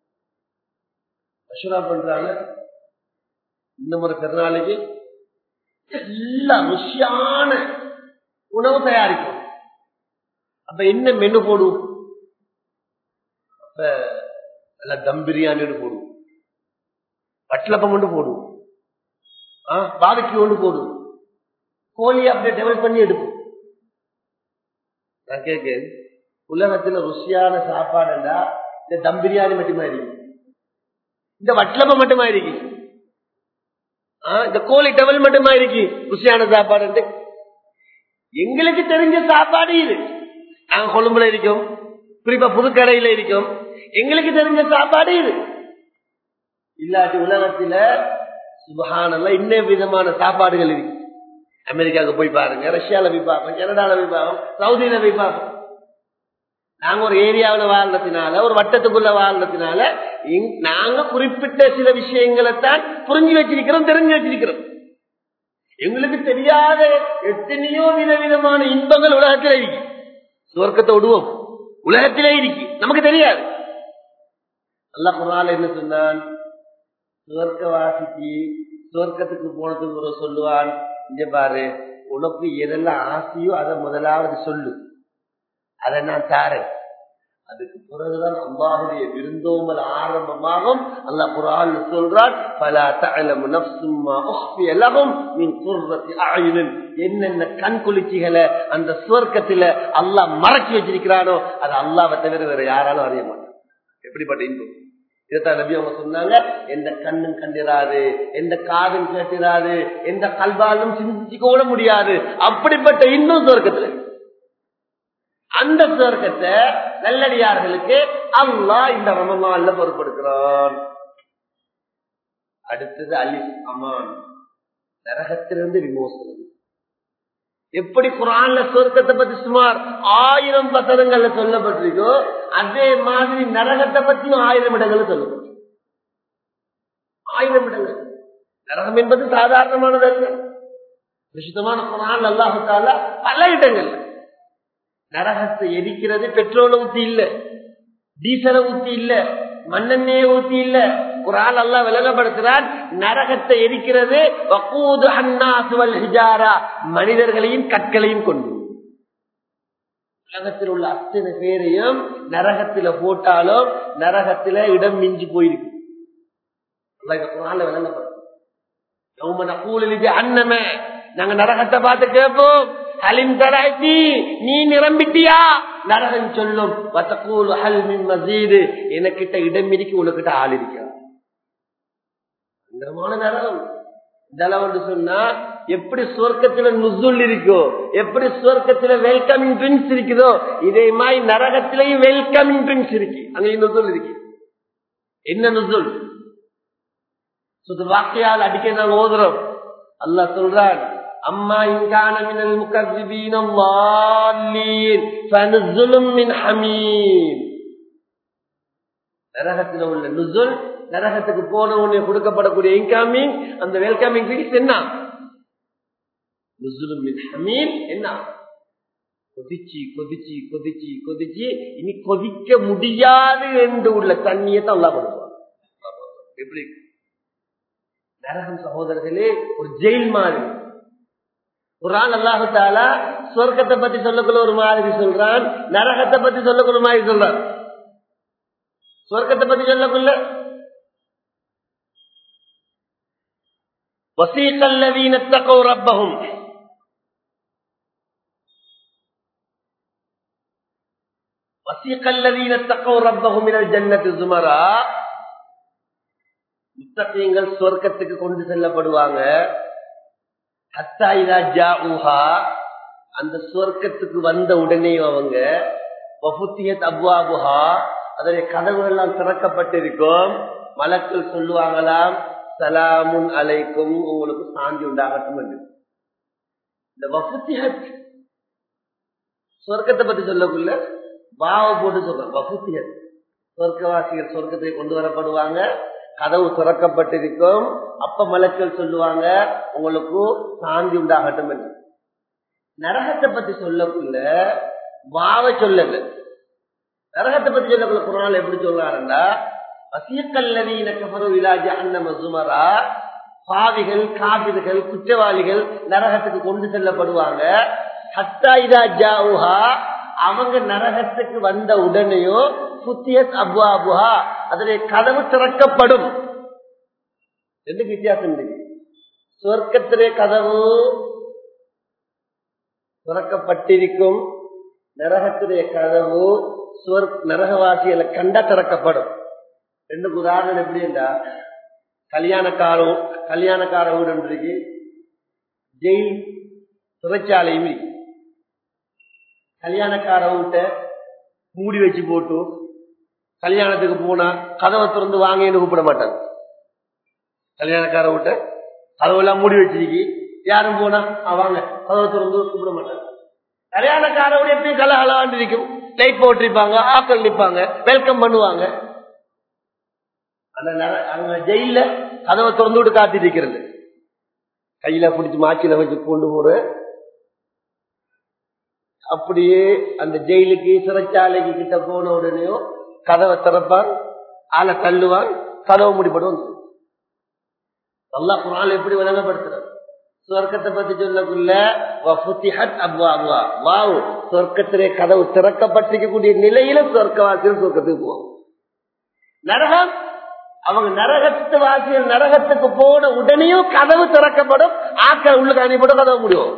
மஷூரா பண்றாங்க இந்த முறை பெருநாளைக்கு எல்லா ருசியான உணவு தயாரிக்கும் அப்ப என்ன மெனு போடுவோம் அப்ப நல்லா தம் பிரியாணி போடுவோம் வட்டலப்பம் கொண்டு போடுவோம் பாபிக்கு கொண்டு போடுவோம் கோழி அப்படியே டெவலப் பண்ணி எடுப்போம் நான் கேட்கேன் உலகத்துல ருசியான சாப்பாடுண்டா இந்த தம் பிரியாணி மட்டுமா இருக்கு இந்த வட்டலப்பம் மட்டுமா இருக்கு ஆ, இந்த கோழி டெவல் மட்டுமா இருக்கு ருசியான சாப்பாடு எங்களுக்கு தெரிஞ்ச சாப்பாடு இது நாங்க கொழும்புல இருக்கோம் குறிப்பா புதுக்கடையில இருக்கோம் எங்களுக்கு தெரிஞ்ச சாப்பாடு இது இல்லாட்டி உலகத்துல சுபகானல்ல இன்ன விதமான சாப்பாடுகள் இருக்கு அமெரிக்காவுக்கு போய் பாருங்க ரஷ்யால போய் பார்ப்போம் கனடால போய் பார்ப்போம் சவுதியில போய் பார்ப்போம் நாங்க ஒரு ஏரியாவில் வாழ்றதுனால ஒரு வட்டத்துக்குள்ள வாழ்றதுனால இங்- நாங்க குறிப்பிட்ட சில விஷயங்களை தான் புரிஞ்சு வச்சிருக்கிறோம் தெரிஞ்சு வச்சிருக்கிறோம் எங்களுக்கு தெரியாத எத்தனையோ விதவிதமான இன்பங்கள் உலகத்தில் இருக்கு சுவர்க்கத்தை விடுவோம் உலகத்திலே இருக்கு நமக்கு தெரியாது அல்ல குரான் என்ன சொன்னான் சுவர்க்கவாசிக்கு சுவர்க்கத்துக்கு போனதுக்கு ஒரு சொல்லுவான் இங்க பாரு உனக்கு எதெல்லாம் ஆசையோ அதை முதலாவது சொல்லு அதை நான் தாரேன் அதுக்கு பிறகுதான் அல்லாஹுடைய விருந்தோம்பல் ஆரம்பமாகும் அல்லாஹ் குரான் சொல்றான் பல தஅலமு நஃப்சும் மா உஃபிய லஹும் மின் குர்ரத்தி அயுனின் என்னென்ன கண் குளிர்ச்சிகளை அந்த சுவர்க்கத்துல அல்லாஹ் மறைச்சு வச்சிருக்கிறானோ அது அல்லாஹ்வை தவிர வேற யாராலும் அறிய மாட்டான் எப்படிப்பட்ட இன்பம் இதைத்தான் நபி அவங்க சொன்னாங்க எந்த கண்ணும் கண்டிராது எந்த காதும் கேட்டிராது எந்த கல்வாலும் சிந்திச்சு கூட முடியாது அப்படிப்பட்ட இன்பம் சுவர்க்கத்துல இருக்கு. அந்த சுவர்க்கத்தை நல்லடியார்களுக்கு அல்லாஹ் இந்த ரமலான்ல பொறுப்படுக்கிறான் அடுத்தது அலி அமான் நரகத்திலிருந்து விமோசனம் எப்படி குரான்ல சொர்க்கத்தை பத்தி சுமார் ஆயிரம் வசனங்கள்ல சொல்லப்பட்டிருக்கோ அதே மாதிரி நரகத்தை பத்தியும் ஆயிரம் இடங்கள்ல சொல்லப்பட்டிருக்கு ஆயிரம் இடங்கள் நரகம் என்பது சாதாரணமானதல்ல விசுத்தமான குரான் அல்லாஹால பல இடங்கள்ல நரகத்தை எரிக்கிறது பெட்ரோல் ஊத்தி இல்ல டீசலை ஊத்தி இல்ல மண்ணெண்ணெயை ஊத்தி இல்ல குரான் அல்லா விளங்கப்படுத்துறான் நரகத்தை எரிக்கிறது வக்கூது அன்னாஸ் வல் ஹிஜாரா மனிதர்களையும் கற்களையும் கொண்டு உலகத்தில் உள்ள அத்தனை பேரையும் நரகத்தில போட்டாலும் நரகத்தில இடம் மிஞ்சி போயிருக்கு அல்லாஹ் இந்த குரான்ல விளங்கப்படுத்தும் யௌம நகூலு லி ஜஹன்னம நாங்க நரகத்தை பார்த்து கேட்போம் ஹலிம் தராய்த்தி நீ நிரம்பிட்டியா நரகம் சொல்லும் வத்தக்கூல் ஹல் மின் மசீது எனக்கிட்ட இடம் இருக்கு உனக்கிட்ட ஆள் இருக்கா பயங்கரமான நரகம் இதெல்லாம் சொன்னா எப்படி சுவர்க்கத்துல நுசுல் இருக்கோ எப்படி சுவர்க்கத்துல வெல்கமிங் ட்ரிங்க்ஸ் இருக்குதோ இதே மாதிரி நரகத்திலையும் வெல்கமிங் ட்ரிங்க்ஸ் இருக்கு அங்கேயும் நுசுல் இருக்கு என்ன நுசுல் சுத்த வாக்கையால் அடிக்க நாங்க ஓதுறோம் அல்லாஹ் சொல்றான் அம்மா இன்கான மினல் முகذبين الضالين فنزل من حميم நரகத்தில் உள்ள நுசுல் நரகத்துக்கு போன உடனே கொடுக்கப்படக்கூடிய இன்கமிங் அந்த வெல்கமிங் ட்ரிங்க்ஸ் என்ன நுசுலும் மின் ஹமீம் என்ன கொதிச்சு கொதிச்சு கொதிச்சு கொதிச்சு இனி கொதிக்க முடியாது என்று உள்ள தண்ணியை தான் அல்லா கொடுப்பான் எப்படி நரகம் சகோதரர்களே ஒரு ஜெயில் மாதிரி குரான் அல்லாஹால சொர்க்கத்தை பத்தி சொல்லக்குள்ள ஒரு மாதிரி சொல்றான் நரகத்தை பத்தி சொல்லக்குள்ள மாதிரி சொல்றான் சொர்க்கத்தை பத்தி சொல்லக்குள்ள وسيق الذين اتقوا ربهم وسيق الذين اتقوا ربهم من الجنة زمرا முத்தகீங்கள் சொர்க்கத்துக்கு கொண்டு செல்லப்படுவாங்க ஹத்தா இதா ஜாஊஹா அந்த சொர்க்கத்துக்கு வந்த உடனே அவங்க வஃபுத்தியத் அப்வாபுஹா அதனுடைய கதவுகள் எல்லாம் திறக்கப்பட்டிருக்கும் மலக்கள் சொல்லுவாங்களாம் சலாமுன் அலைக்கும் உங்களுக்கு சாந்தி உண்டாகட்டும் என்று இந்த வஃபுத்திஹத் சொர்க்கத்தை பத்தி சொல்லக்குள்ள பாவ போட்டு சொல்றோம் வஃபுத்திஹத் சொர்க்கவாசிகள் சொர்க்கத்தை கொண்டு வரப்படுவாங்க கதவு திறக்கப்பட்டிருக்கும் அப்ப மலக்கள் சொல்லுவாங்க உங்களுக்கு சாந்தி உண்டாகட்டும் என்று நரகத்தை பத்தி சொல்லக்குள்ள வாவ சொல்லல நரகத்தை பத்தி சொல்லக்குள்ள குரான் எப்படி சொல்றாருன்னா வசியக்கல்லவீன கபரு விலாஜி அன்னம சுமரா பாவிகள் காவிர்கள் குற்றவாளிகள் நரகத்துக்கு கொண்டு செல்லப்படுவாங்க ஹத்தா இதா ஜாவுஹா அவங்க நரகத்துக்கு வந்த உடனேயோ புத்தியத் அபு அபுஹா அதனுடைய கதவு திறக்கப்படும் ரெண்டு வித்தியாசம் இருக்கு சொர்க்கத்திலே கதவு திறக்கப்பட்டிருக்கும் நரகத்துடைய கதவு சுவர் நரகவாசிகளை கண்டா திறக்கப்படும் ரெண்டு உதாரணம் எப்படி என்றா கல்யாணக்காரம் கல்யாணக்கார வீடு ஒன்று இருக்கு ஜெயில் சிறைச்சாலையும் இருக்கு கல்யாணக்கார வீட்டை மூடி வச்சு போட்டு கல்யாணத்துக்கு போனா கதவை திறந்து வாங்கன்னு கூப்பிட மாட்டாங்க கல்யாணக்கார வீட்டை கதவெல்லாம் மூடி வச்சிருக்கு யாரும் போனா வாங்க கதவை திறந்து கூப்பிட மாட்டாங்க கல்யாணக்காரோட எப்பயும் கலகலான்னு இருக்கும் லைட் போட்டிருப்பாங்க ஆக்கள் நிற்பாங்க வெல்கம் பண்ணுவாங்க அந்த அங்க ஜெயில கதவை திறந்து விட்டு காத்திட்டு இருக்கிறது கையில பிடிச்சி மாச்சில வச்சு கொண்டு போற அப்படியே அந்த ஜெயிலுக்கு சிறைச்சாலைக்கு கிட்ட போன உடனேயும் கதவை திறப்பான் ஆளை தள்ளுவான் கதவை முடிப்படும் நல்லா குரான் எப்படி விளங்கப்படுத்துறான் சொர்க்கத்தை பத்தி சொல்லக்குள்ள வாவ் சொர்க்கத்திலே கதவு திறக்கப்பட்டிருக்கக்கூடிய நிலையில சொர்க்கவாசிகள் சொர்க்கத்துக்கு போவோம் நரகம் அவங்க நரகத்து வாசிகள் நரகத்துக்கு போன உடனேயும் கதவு திறக்கப்படும் ஆக்கள் உள்ளுக்கு அனுப்பிடும் கதவு முடியும்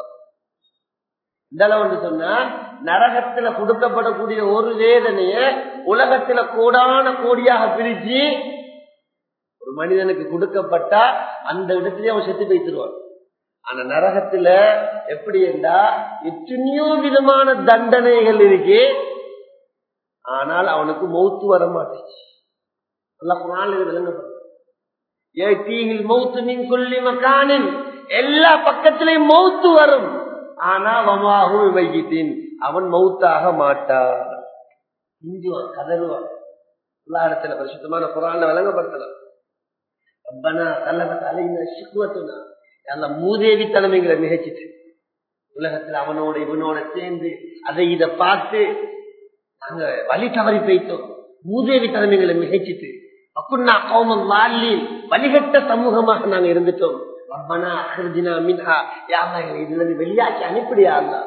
இந்த அளவு சொன்னா நரகத்துல கொடுக்கப்படக்கூடிய ஒரு வேதனைய உலகத்துல கோடான கோடியாக பிரிச்சு ஒரு மனிதனுக்கு கொடுக்கப்பட்டா அந்த இடத்துலயே அவன் செத்து போய்த்திருவான் ஆனா நரகத்துல எப்படி என்றா எத்தனையோ விதமான தண்டனைகள் இருக்கு ஆனால் அவனுக்கு மௌத்து வர மாட்டேச்சு எல்லா பக்கத்திலையும் மௌத்து வரும் ஆனா வமாகும் வைகிட்டின் அவன் மௌத்தாக மாட்டான் இஞ்சுவான் கதறுவான் எல்லா இடத்துல பரிசுத்தமான குரான விளங்கப்படுத்தலாம் ரப்பனா கல்லபத் அலைன சிக்குவத்துனா அந்த மூதேவி தலைமைகளை மிகச்சிட்டு உலகத்துல அவனோட இவனோட சேர்ந்து அதை இதை பார்த்து நாங்க வழி தவறி போயிட்டோம் மூதேவி தலைமைகளை மிகைச்சிட்டு அப்படின்னா கோமம் வாலி வழிகட்ட சமூகமாக நாங்க இருந்துட்டோம் ரப்பனா அஹ்ரஜினா மின்ஹா யா அல்லாஹ் இதுல இருந்து வெளியாக்கி அனுப்பிடியா அல்லா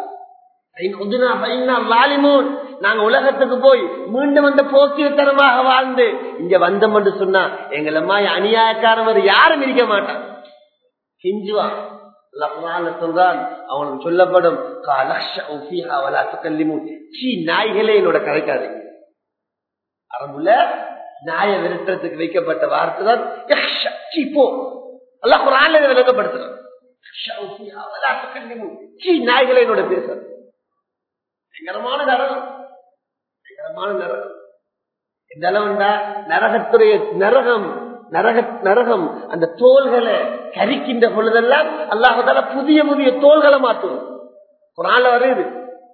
நாங்க உலகத்துக்கு போய் மீண்டும் அந்த போக்கிரித்தனமாக வாழ்ந்து இங்க வந்தோம் என்று சொன்னா எங்களை மாதிரி அநியாயக்காரவர் யாரும் இருக்க மாட்டான் கெஞ்சுவான் சொல்றான் அவனுக்கு சொல்லப்படும் நாய்களே என்னோட கதைக்காதீங்க அரபுல நாய விரட்டுறதுக்கு வைக்கப்பட்ட வார்த்தை தான் போ அல்லாஹ் குரான்ல விளக்கப்படுத்துறான் நாய்களை என்னோட பேச பயங்கரமான நரகம் பயங்கரமான நரகம் எந்த அளவுண்டா நரகத்துடைய நரகம் நரக நரகம் அந்த தோள்களை கரிக்கின்ற பொழுதெல்லாம் அல்லாஹால புதிய புதிய தோள்களை மாற்றும் குரான்ல வருது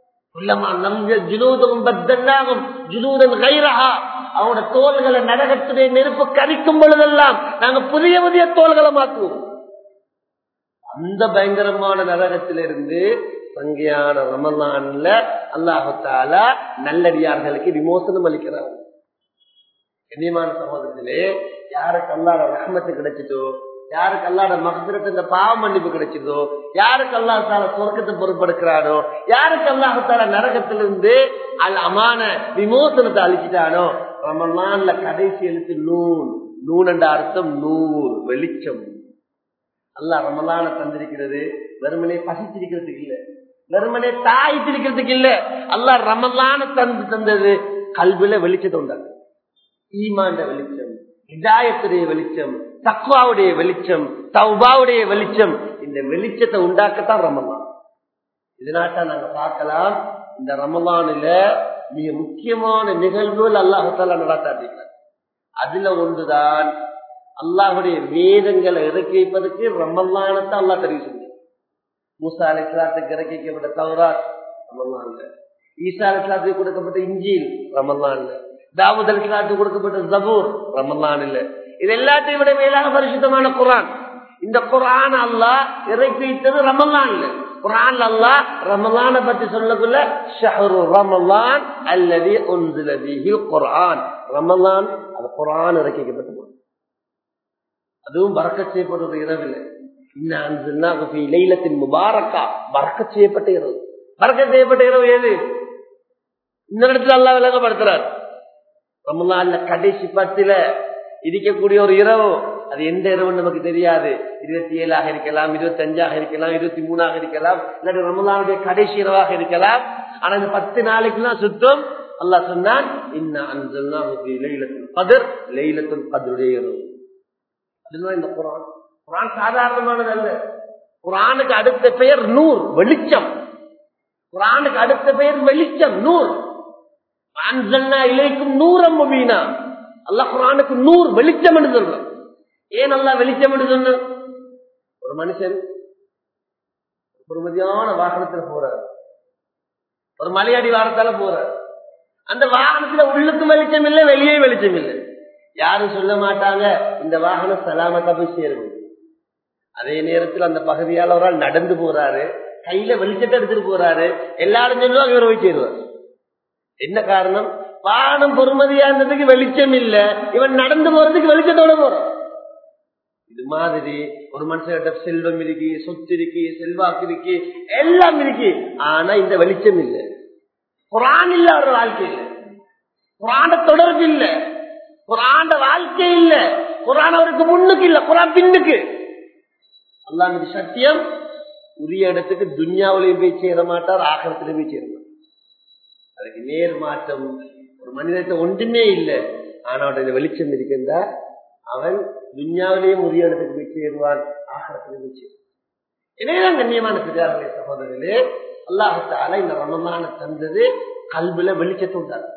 அவனோட தோள்களை நரகத்துடைய நெருப்பு கரிக்கும் பொழுதெல்லாம் நாங்க புதிய புதிய தோள்களை மாற்றுவோம் அந்த பயங்கரமான நரகத்திலிருந்து சங்கையான ரமலான்ல அல்லாஹால நல்லடியார்களுக்கு விமோசனம் அளிக்கிறார் கண்ணியமான சமூகத்திலே யாருக்கு அல்லாட ரஹமத்து கிடைச்சிட்டோ யாருக்கு அல்லாட மகத்திரத்து இந்த பாவ மன்னிப்பு கிடைச்சதோ யாருக்கு அல்லாஹால சொர்க்கத்தை பொறுப்படுக்கிறானோ யாருக்கு அல்லாஹால நரகத்திலிருந்து அல் அமான விமோசனத்தை அழிச்சிட்டானோ ரமலான்ல கடைசி எழுத்து நூன் நூன் என்ற அர்த்தம் நூறு வெளிச்சம் அல்லாஹ் ரமலான தந்திருக்கிறது வெறுமனே பசித்திருக்கிறதுக்கு இல்ல வெறுமனே தாய்த்திருக்கிறதுக்கு இல்ல அல்லாஹ் ரமலான தந்து தந்தது கல்வில வெளிச்சத்தை உண்டாங்க ஈமாண்ட வெளிச்சம் இதாயத்துடைய வெளிச்சம் தக்குவாவுடைய வெளிச்சம் தௌபாவுடைய வெளிச்சம் இந்த வெளிச்சத்தை உண்டாக்கத்தான் ரமலான் இதனால்தான் நாங்க பார்க்கலாம் இந்த ரமலானில மிக முக்கியமான நிகழ்வுகள் அல்லாஹால நடத்தாட்டிருக்கிறார் அதுல ஒன்றுதான் அல்லாஹுடைய வேதங்களை இறக்கி வைப்பதற்கு ரமலானத்தை அல்லா தெரிவு செஞ்சார் மூசா அலிஸ்லாத்துக்கு இறக்கிக்கப்பட்ட தௌராத் ரமலான்ல ஈசா அலிஸ்லாத்துக்கு கொடுக்கப்பட்ட இஞ்சில் ரமலான்ல தாவூத் அலிஸ்லாத்துக்கு கொடுக்கப்பட்ட ஜபூர் ரமலான் இல்ல இது எல்லாத்தையும் விட மேலாக பரிசுத்தமான குரான் இந்த குரான் அல்லாஹ் இறக்கி வைத்தது ரமலான்ல குரான் அல்லாஹ் ரமலான பத்தி சொல்லக்குள்ள ஷஹரு ரமலான் அல்லது ஒன்றுலதிஹில் குரான் ரமலான் அது குரான் இறக்கிக்கப்பட்டது அதுவும் பறக்க செய்யப்பட்ட ஒரு இரவில் லைலத்தின் முபாரக்கா பறக்க செய்யப்பட்ட இரவு பறக்க செய்யப்பட்ட இரவு ஏது இந்த இடத்துல அல்லா விளங்கப்படுத்துறார் ரமலான்ல கடைசி பத்துல இருக்கக்கூடிய ஒரு இரவு அது எந்த இரவு நமக்கு தெரியாது இருபத்தி ஏழாக இருக்கலாம் இருபத்தி அஞ்சாக இருக்கலாம் இருபத்தி மூணாக இருக்கலாம் இல்லாட்டி ரமலானுடைய கடைசி இரவாக இருக்கலாம் ஆனா இந்த பத்து நாளைக்குலாம் சுத்தம் அல்லா சொன்னான் கதிர் லைலத்துல் கதருடைய இரவு அதுதான் இந்த குரான் குரான் சாதாரணமானது அல்ல குரானுக்கு அடுத்த பெயர் நூர் வெளிச்சம் குரானுக்கு அடுத்த பெயர் வெளிச்சம் நூர் இலைக்கும் நூறம் முபீனா அல்ல குரானுக்கு நூறு வெளிச்சம் என்று சொல்றான் ஏன் நல்லா வெளிச்சம் என்று சொன்ன ஒரு மனுஷன் பொறுமதியான வாகனத்துல போறார் ஒரு மலையடி வாரத்தால போறார் அந்த வாகனத்துல உள்ளுக்கும் வெளிச்சம் இல்லை வெளியே வெளிச்சம் இல்லை யாரும் சொல்ல மாட்டாங்க இந்த வாகனம் சலாமத்தா போய் சேரும் அதே நேரத்தில் அந்த பகுதியால் ஒரு ஆள் நடந்து போறாரு கையில வெளிச்சத்தை எடுத்துட்டு போறாரு எல்லாரும் சொல்லுவாங்க இவர் போய் சேருவார் என்ன காரணம் வாகனம் பொறுமதியா இருந்ததுக்கு வெளிச்சம் இல்ல இவன் நடந்து போறதுக்கு வெளிச்சத்தோட போறான் இது மாதிரி ஒரு மனுஷன்கிட்ட செல்வம் இருக்கு சொத்து இருக்கு செல்வாக்கு இருக்கு எல்லாம் இருக்கு ஆனா இந்த வெளிச்சம் இல்ல குரான் இல்ல அவர் வாழ்க்கை இல்ல குரான தொடர்பு இல்ல குரான வாழ்க்கை இல்ல குரான் அவருக்கு முன்னுக்கு இல்ல குரான் பின்னுக்கு அல்லாஹ் சத்தியம் உரிய இடத்துக்கு துன்யாவிலையும் போய் சேர மாட்டார் ஆகரத்திலையும் போய் சேர மாட்டார் அதுக்கு நேர் மாற்றம் ஒரு மனிதத்தை ஒன்றுமே இல்லை ஆனா அவன் வெளிச்சம் இருக்கின்றா அவன் துன்யாவிலேயும் உரிய இடத்துக்கு போய் சேருவான் ஆகரத்திலையும் போய் சேருவான் எனவேதான் கண்ணியமான பெரியார்களே சகோதரர்களே அல்லாஹத்தால இந்த ரமமான தந்தது கல்வில வெளிச்சத்தை உண்டாரு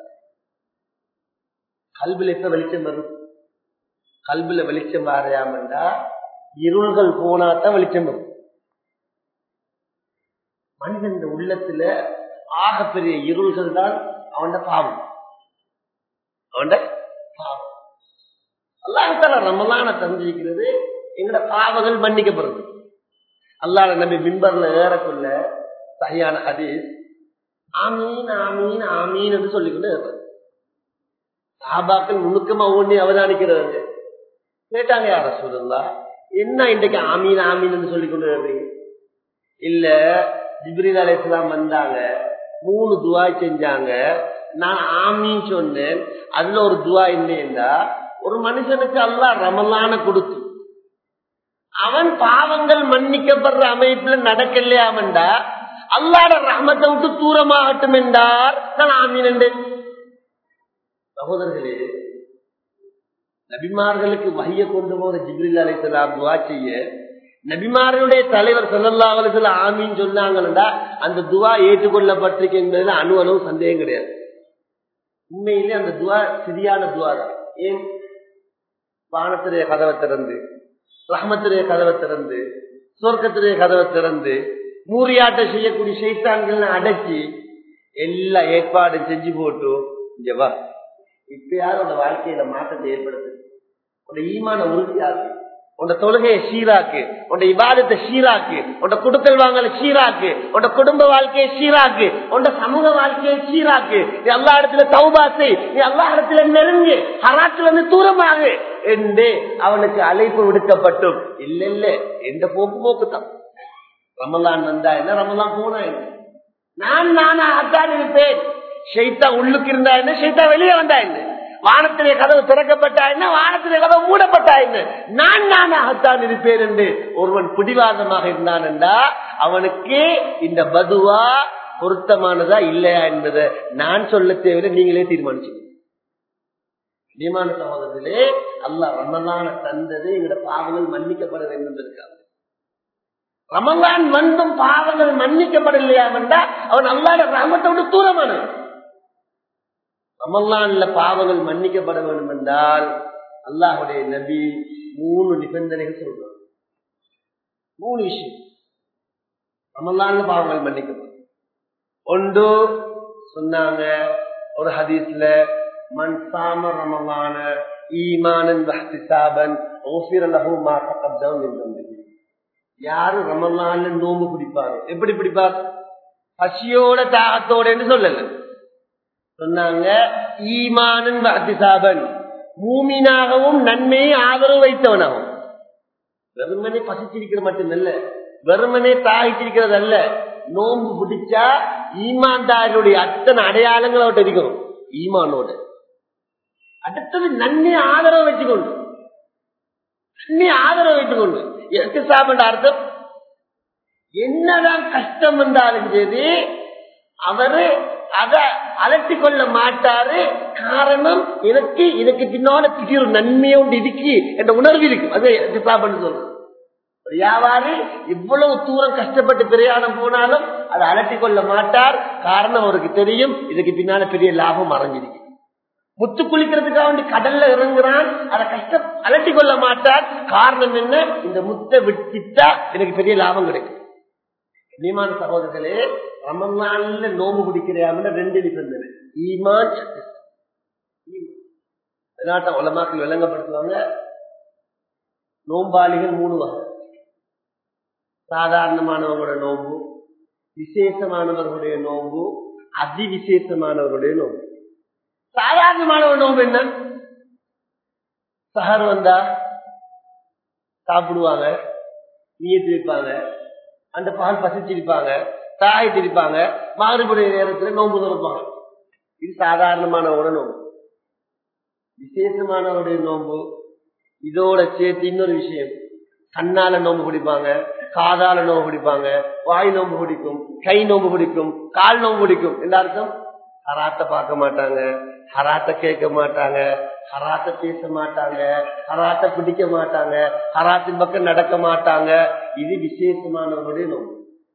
கல்வில எப்ப வெளிச்சம் வரும் கல்வில வெளிச்சம் வரையாமண்டா இருள்கள் போனாதான் வெளிச்சம் வரும் மனிதன் உள்ளத்துல ஆகப்பெரிய இருள்கள் தான் அவன் பாவம் அவன் பாவம் அல்லாஹால ரமலான தந்திருக்கிறது எங்கட பாவங்கள் மன்னிக்கப்படுறது அல்லாத நம்பி மின்பர்ல ஏறக்குள்ள சரியான ஹதீஸ் ஆமீன் ஆமீன் ஆமீன் என்று சொல்லிக்கொண்டு இருப்பார் சாபாக்கள் நுணுக்கமா ஒண்ணி அவதானிக்கிறாங்க கேட்டாங்க யார சொல்லலா என்ன இன்றைக்கு ஆமீன் ஆமீன் என்று சொல்லிக் கொண்டு வர்றீங்க இல்ல ஜிப்ரீல் அலையாம் வந்தாங்க மூணு துவா செஞ்சாங்க நான் ஆமீன் சொன்னேன் அதுல ஒரு துவா என்னன்னா ஒரு மனுஷனுக்கு அல்லாஹ் ரமலான கொடுத்து அவன் பாவங்கள் மன்னிக்கப்படுற அமைப்புல நடக்கலையாமண்டா அல்லாட ரஹமத்தை விட்டு தூரமாகட்டும் என்றார் நான் ஆமீன் என்றேன் சகோதரர்களே நபிமார்களுக்கு வகைய கொண்டு போற ஜிப்ரில் அலைசலாம் துவா செய்ய நபிமார்களுடைய தலைவர் சொல்லல்லா அலிசல்ல ஆமின்னு சொன்னாங்கன்னா அந்த துவா ஏற்றுக்கொள்ளப்பட்டிருக்கு என்பதுல அணு அளவு சந்தேகம் கிடையாது உண்மையிலே அந்த துவா சரியான துவா தான் ஏன் வானத்துடைய கதவை திறந்து ரஹமத்துடைய கதவை திறந்து சொர்க்கத்துடைய கதவை திறந்து மூரியாட்ட செய்யக்கூடிய சைத்தான்கள் அடைச்சி எல்லா ஏற்பாடும் செஞ்சு போட்டு இங்க வா இப்பயாவது உங்க வாழ்க்கையில மாற்றத்தை ஏற்படுத்து உங்க ஈமான உறுதியாக்கு உங்க தொழுகையை சீராக்கு உங்க இபாதத்தை சீராக்கு உங்க குடுக்கல் வாங்கல சீராக்கு உங்க குடும்ப வாழ்க்கையை சீராக்கு உங்க சமூக வாழ்க்கையை சீராக்கு நீ எல்லா இடத்துல தௌபாசை நீ எல்லா இடத்துல நெருங்கு ஹராத்துல இருந்து தூரமாகு என்று அவனுக்கு அழைப்பு விடுக்கப்பட்டும் இல்ல இல்ல எந்த போக்கு போக்கு தான் ரமலான் வந்தா என்ன ரமலான் போனா என்ன நான் நானாகத்தான் இருப்பேன் ஷெய்தா உள்ளுக்கு இருந்தா என்ன ஷெய்தா வெளியே வந்தா என்ன வானத்திலே கதவு திறக்கப்பட்டா என்ன வானத்திலே கதவு மூடப்பட்டா என்ன நான் நானாகத்தான் இருப்பேன் என்று ஒருவன் பிடிவாதமாக இருந்தான் என்றா அவனுக்கு இந்த பதுவா பொருத்தமானதா இல்லையா என்பதை நான் சொல்ல தேவையில்லை நீங்களே தீர்மானிச்சு நியமான சகோதரத்திலே அல்லாஹ் ரமலான தந்தது எங்களோட பாவங்கள் மன்னிக்கப்பட வேண்டும் இருக்காங்க ரமலான் வந்தும் பாவங்கள் மன்னிக்கப்படலையா என்றா அவன் அல்லாட ரமத்தை விட்டு தூரமானவன் ரமல்லான்ல பாவங்கள் மன்னிக்கப்பட வேண்டும் என்றால் அல்லாஹுடைய நபி மூணு நிபந்தனைகள் சொல்றாங்க மூணு விஷயம் ரமலான்ல பாவங்கள் மன்னிக்கப்படும் ஒன்று சொன்னாங்க ஒரு ஹதீஸ்ல மன் சாம ரமலான ஈமானன் வஹ்திசாபன் ஓஃபிர லஹு மா தகத்தம் மின் தம்பிஹி யாரு ரமலான்ல நோம்பு பிடிப்பாரு எப்படி பிடிப்பார் பசியோட தாகத்தோட சொல்லல சொன்னாங்க ஈமானன் வஹ்திசாபன் மூமினாகவும் நன்மையை ஆதரவு வைத்தவனாகும் வெறுமனே பசிச்சிருக்கிற மட்டுமல்ல வெறுமனே தாகிச்சிருக்கிறது அல்ல நோன்பு பிடிச்சா ஈமான்தாருடைய அத்தனை அடையாளங்களோட இருக்கணும் ஈமானோட அடுத்தது நன்மை ஆதரவு வச்சுக்கொண்டு நன்மை ஆதரவு வைத்துக்கொண்டு எட்டு சாப்பிட்ட அர்த்தம் என்னதான் கஷ்டம் வந்தாலும் சரி அவரு அத அலட்டி கொள்ள மாட்டாரு காரணம் எனக்கு எனக்கு பின்னால திடீர் நன்மையை உண்டு இருக்கு என்ற உணர்வு இருக்கு அது சாப்பிட்டு சொல்றேன் ஒரு வியாபாரி இவ்வளவு தூரம் கஷ்டப்பட்டு பிரயாணம் போனாலும் அதை அலட்டி கொள்ள மாட்டார் காரணம் அவருக்கு தெரியும் இதுக்கு பின்னால பெரிய லாபம் மறைஞ்சிருக்கு முத்து குளிக்கிறதுக்காக வேண்டி கடல்ல இறங்குறான் அதை கஷ்டம் அலட்டி கொள்ள மாட்டார் காரணம் என்ன இந்த முத்தை விட்டுட்டா எனக்கு பெரிய லாபம் கிடைக்கும் நீமான சகோதரர்களே ரமலான்ல நோம்பு பிடிக்கிறாம ரெண்டு நிபந்தனை ஈமான் நாட்டை உலமாக்கள் விளங்கப்படுத்துவாங்க நோம்பாளிகள் மூணு வகை சாதாரணமானவர்களுடைய நோம்பு விசேஷமானவர்களுடைய நோம்பு அதி விசேஷமானவர்களுடைய நோம்பு சாதாரணமானவர் நோம்பு என்ன சஹர் வந்தா சாப்பிடுவாங்க நீயத்து வைப்பாங்க அந்த பால் பசிச்சிருப்பாங்க தாய் திரிப்பாங்க மாறுபடைய நேரத்துல நோம்பு திறப்பாங்க இது சாதாரணமானவரோட நோம்பு விசேஷமானவருடைய நோம்பு இதோட சேர்த்து இன்னொரு விஷயம் கண்ணால நோம்பு பிடிப்பாங்க காதால நோம்பு பிடிப்பாங்க வாய் நோம்பு பிடிக்கும் கை நோம்பு பிடிக்கும் கால் நோம்பு பிடிக்கும் என்ன அர்த்தம் ஹராத்த பார்க்க மாட்டாங்க ஹராத்த கேட்க மாட்டாங்க ஹராத்த பேச மாட்டாங்க ஹராத்த பிடிக்க மாட்டாங்க ஹராத்தின் பக்கம் நடக்க மாட்டாங்க இது விசேஷமானவர்களுடைய நோம்பு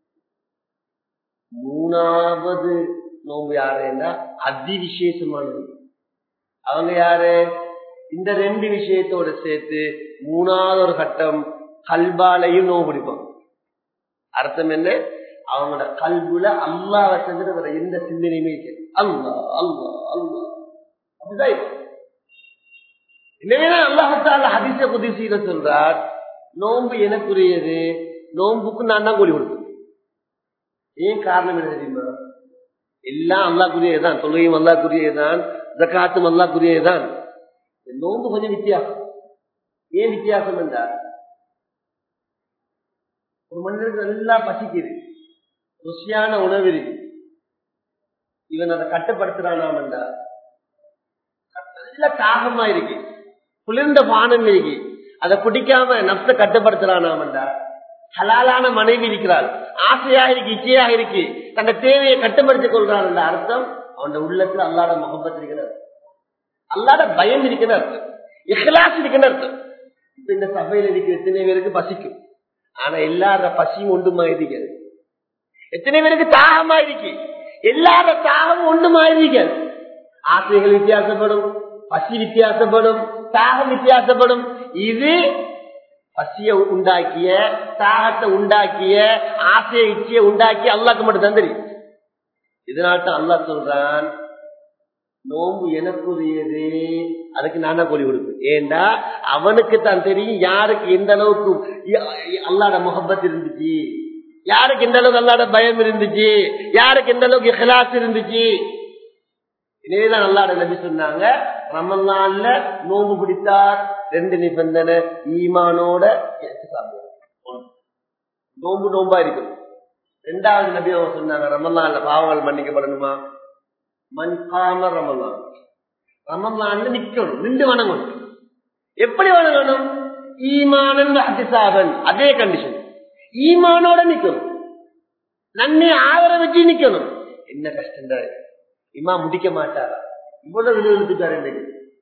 மூணாவது நோம்பு யாருன்னா அதி விசேஷமானது அவங்க யாரு இந்த ரெண்டு விஷயத்தோட சேர்த்து மூணாவது ஒரு கட்டம் கல்பாலையும் நோவு பிடிப்பாங்க அர்த்தம் என்ன அவங்களோட கல்புல அல்லாவை தவிர வேற எந்த சிந்தனையுமே அல்லா அல்லா அல்லா அப்படிதான் எனவேதான் அல்லாஹால ஹதிச குதிசீல சொல்றார் நோன்பு எனக்குரியது நோன்புக்கு நான் தான் கூலி கொடுப்பேன் ஏன் காரணம் என்ன தெரியுமா எல்லாம் அல்லாக்குரியதுதான் தொழுகையும் அல்லாக்குரியதுதான் ஜக்காத்தும் அல்லாக்குரியதுதான் நோன்பு கொஞ்சம் வித்தியாசம் ஏன் வித்தியாசம் என்றால் ஒரு மனிதனுக்கு நல்லா பசிக்குது ருசியான உணவு இருக்கு இவன் அதை கட்டுப்படுத்துறானாம் என்றால் நல்ல தாகமா இருக்கு குளிர்ந்த பானம் இருக்கு அதை குடிக்காம நப்ச கட்டுப்படுத்துறானாம் என்றால் ஹலாலான மனைவி இருக்கிறாள் ஆசையாக இருக்கு இச்சையாக இருக்கு தன்னை தேவையை கட்டுப்படுத்திக் கொள்றான் என்ற அர்த்தம் அவன் உள்ளத்துல அல்லாட முகப்பத் இருக்கிறார் அல்லாட பயம் இருக்கிற அர்த்தம் இஹ்லாஸ் இருக்கிற அர்த்தம் இப்ப இந்த சபையில இருக்கிற எத்தனை பேருக்கு பசிக்கும் ஆனா எல்லார பசியும் ஒன்றுமா இருக்கிறது எத்தனை பேருக்கு தாகமா இருக்கு எல்லார தாகமும் ஒன்றுமா இருக்கிறது ஆசைகள் வித்தியாசப்படும் பசி வித்தியாசப்படும் தாகம் வித்தியாசப்படும் இது பசிய உண்டாக்கிய தாகத்தை உண்டாக்கிய ஆசைய இச்சைய உண்டாக்கி அல்லாக்கு மட்டும் தந்திரி இதனால்தான் அல்லா சொல்றான் நோம்பு எனக்குரியது அதுக்கு நான் தான் கூலி கொடுப்பேன் ஏண்டா அவனுக்கு தான் தெரியும் யாருக்கு எந்த அளவுக்கு அல்லாட முகப்பத் இருந்துச்சு யாருக்கு எந்த அளவுக்கு அல்லாட பயம் இருந்துச்சு யாருக்கு எந்த அளவுக்கு இஹலாஸ் இருந்துச்சு இதேதான் அல்லாட நபி சொன்னாங்க ரமல்லான்ல நோம்பு பிடித்தார் ரெண்டு நிபந்தனை ஈமானோட நோம்பு நோம்பா இருக்கும் ரெண்டாவது நபி அவங்க சொன்னாங்க ரமல்லான்ல பாவங்கள் மன்னிக்கப்படணுமா மண் காம ரமலான் ரமலான்ல நிக்கணும் நின்று வணங்கணும் எப்படி வணங்கணும் ஈமானன் அத்திசாபன் அதே கண்டிஷன் ஈமானோட நிக்கணும் நன்மை ஆதரவு வச்சு நிக்கணும் என்ன கஷ்டம் தான் இம்மா முடிக்க மாட்டாரா இவ்வளவு விழுந்துட்டாரு இன்னைக்கு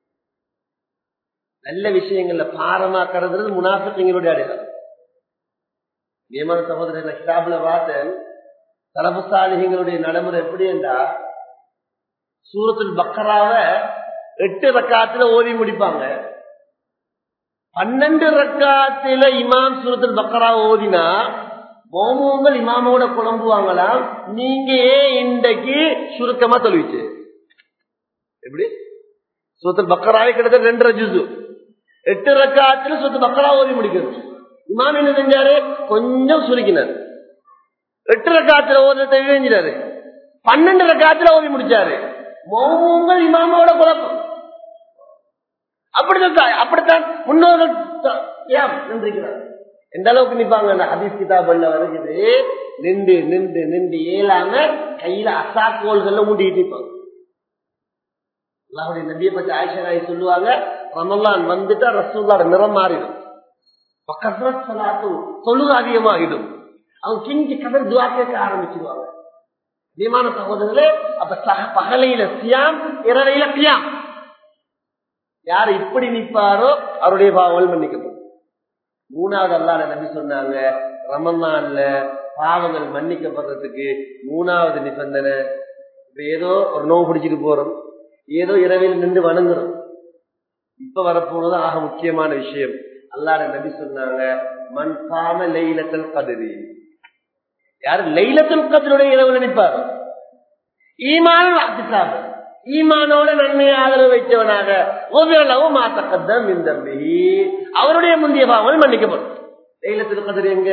நல்ல விஷயங்கள்ல பாரமாக்கிறது முனாஃபிங்களுடைய அடையாளம் நியமன சகோதரர் கிதாபுல பார்த்தேன் தலபுசாலிகளுடைய நடைமுறை எப்படி என்றா சூரத்தில் பக்கராவ எட்டு ரக்காத்துல ஓதி முடிப்பாங்க பன்னெண்டு ரக்காத்துல இமாம் சூரத்தில் பக்கரா ஓதினா மோமோங்கள் இமாமோட குழம்புவாங்களாம் நீங்க ஏன் இன்றைக்கு சுருக்கமா தொழுவிச்சு எப்படி சூத்தல் பக்கராவே கிட்டத்தட்ட ரெண்டரை ஜூசு எட்டு ரக்காத்துல சுத்து பக்கரா ஓதி முடிக்கணும் இமாம் என்ன செஞ்சாரு கொஞ்சம் சுருக்கினார் எட்டு ரக்காத்துல ஓதுறதை செஞ்சாரு பன்னெண்டு ரக்காத்துல ஓதி முடிச்சாரு மௌமுங்கள் இமாமோட குழப்பம் அப்படித்தான் அப்படித்தான் முன்னோர்கள் த- ஏன் நின்றிருக்கிறார் எந்த அளவுக்கு நிப்பாங்க அந்த ஹதீஸ் கிதாபல்ல வருகிறது நின்று நின்று நின்று ஏலாம கையில அசாக்கோள்கள்ல ஊட்டிட்டு நிற்பாங்க அல்லாஹுடைய நபியை பத்தி ஆயிஷராய் சொல்லுவாங்க ரமலான் வந்துட்டா ரசூல்லோட நிறம் மாறிடும் பக்கத்து சலாத்து தொழுக அதிகமாகிடும் அவங்க கிஞ்சி கதர் துவா கேட்க ஆரம்பிச்சிருவாங்க நியமான சகோதரர்களே அப்ப சக பகலையில சியாம் இரவையில கியாம் யார் இப்படி நிற்பாரோ அவருடைய பாவங்கள் மன்னிக்கப்படும் மூணாவது அல்லாத நபி சொன்னாங்க ரமலான்ல பாவங்கள் மன்னிக்கப்படுறதுக்கு மூணாவது நிபந்தனை இப்ப ஏதோ ஒரு நோவு பிடிச்சிட்டு போறோம் ஏதோ இரவில் நின்று வணங்குறோம் இப்ப வரப்போனது ஆக முக்கியமான விஷயம் அல்லாட நபி சொன்னாங்க மண் காம லைலத்தல் கதிரி யார் லைலத்துல் கதிருடைய இரவு நினைப்பார் ஈமான வாக்குச்சாங்க ஈமானோட நன்மையை ஆதரவு வைத்தவனாக ஒவ்வொரு மாத்தக்கத்தம் இந்த அவருடைய முந்தைய பாவங்கள் மன்னிக்கப்படும் லைலத்துல் கதிர் எங்க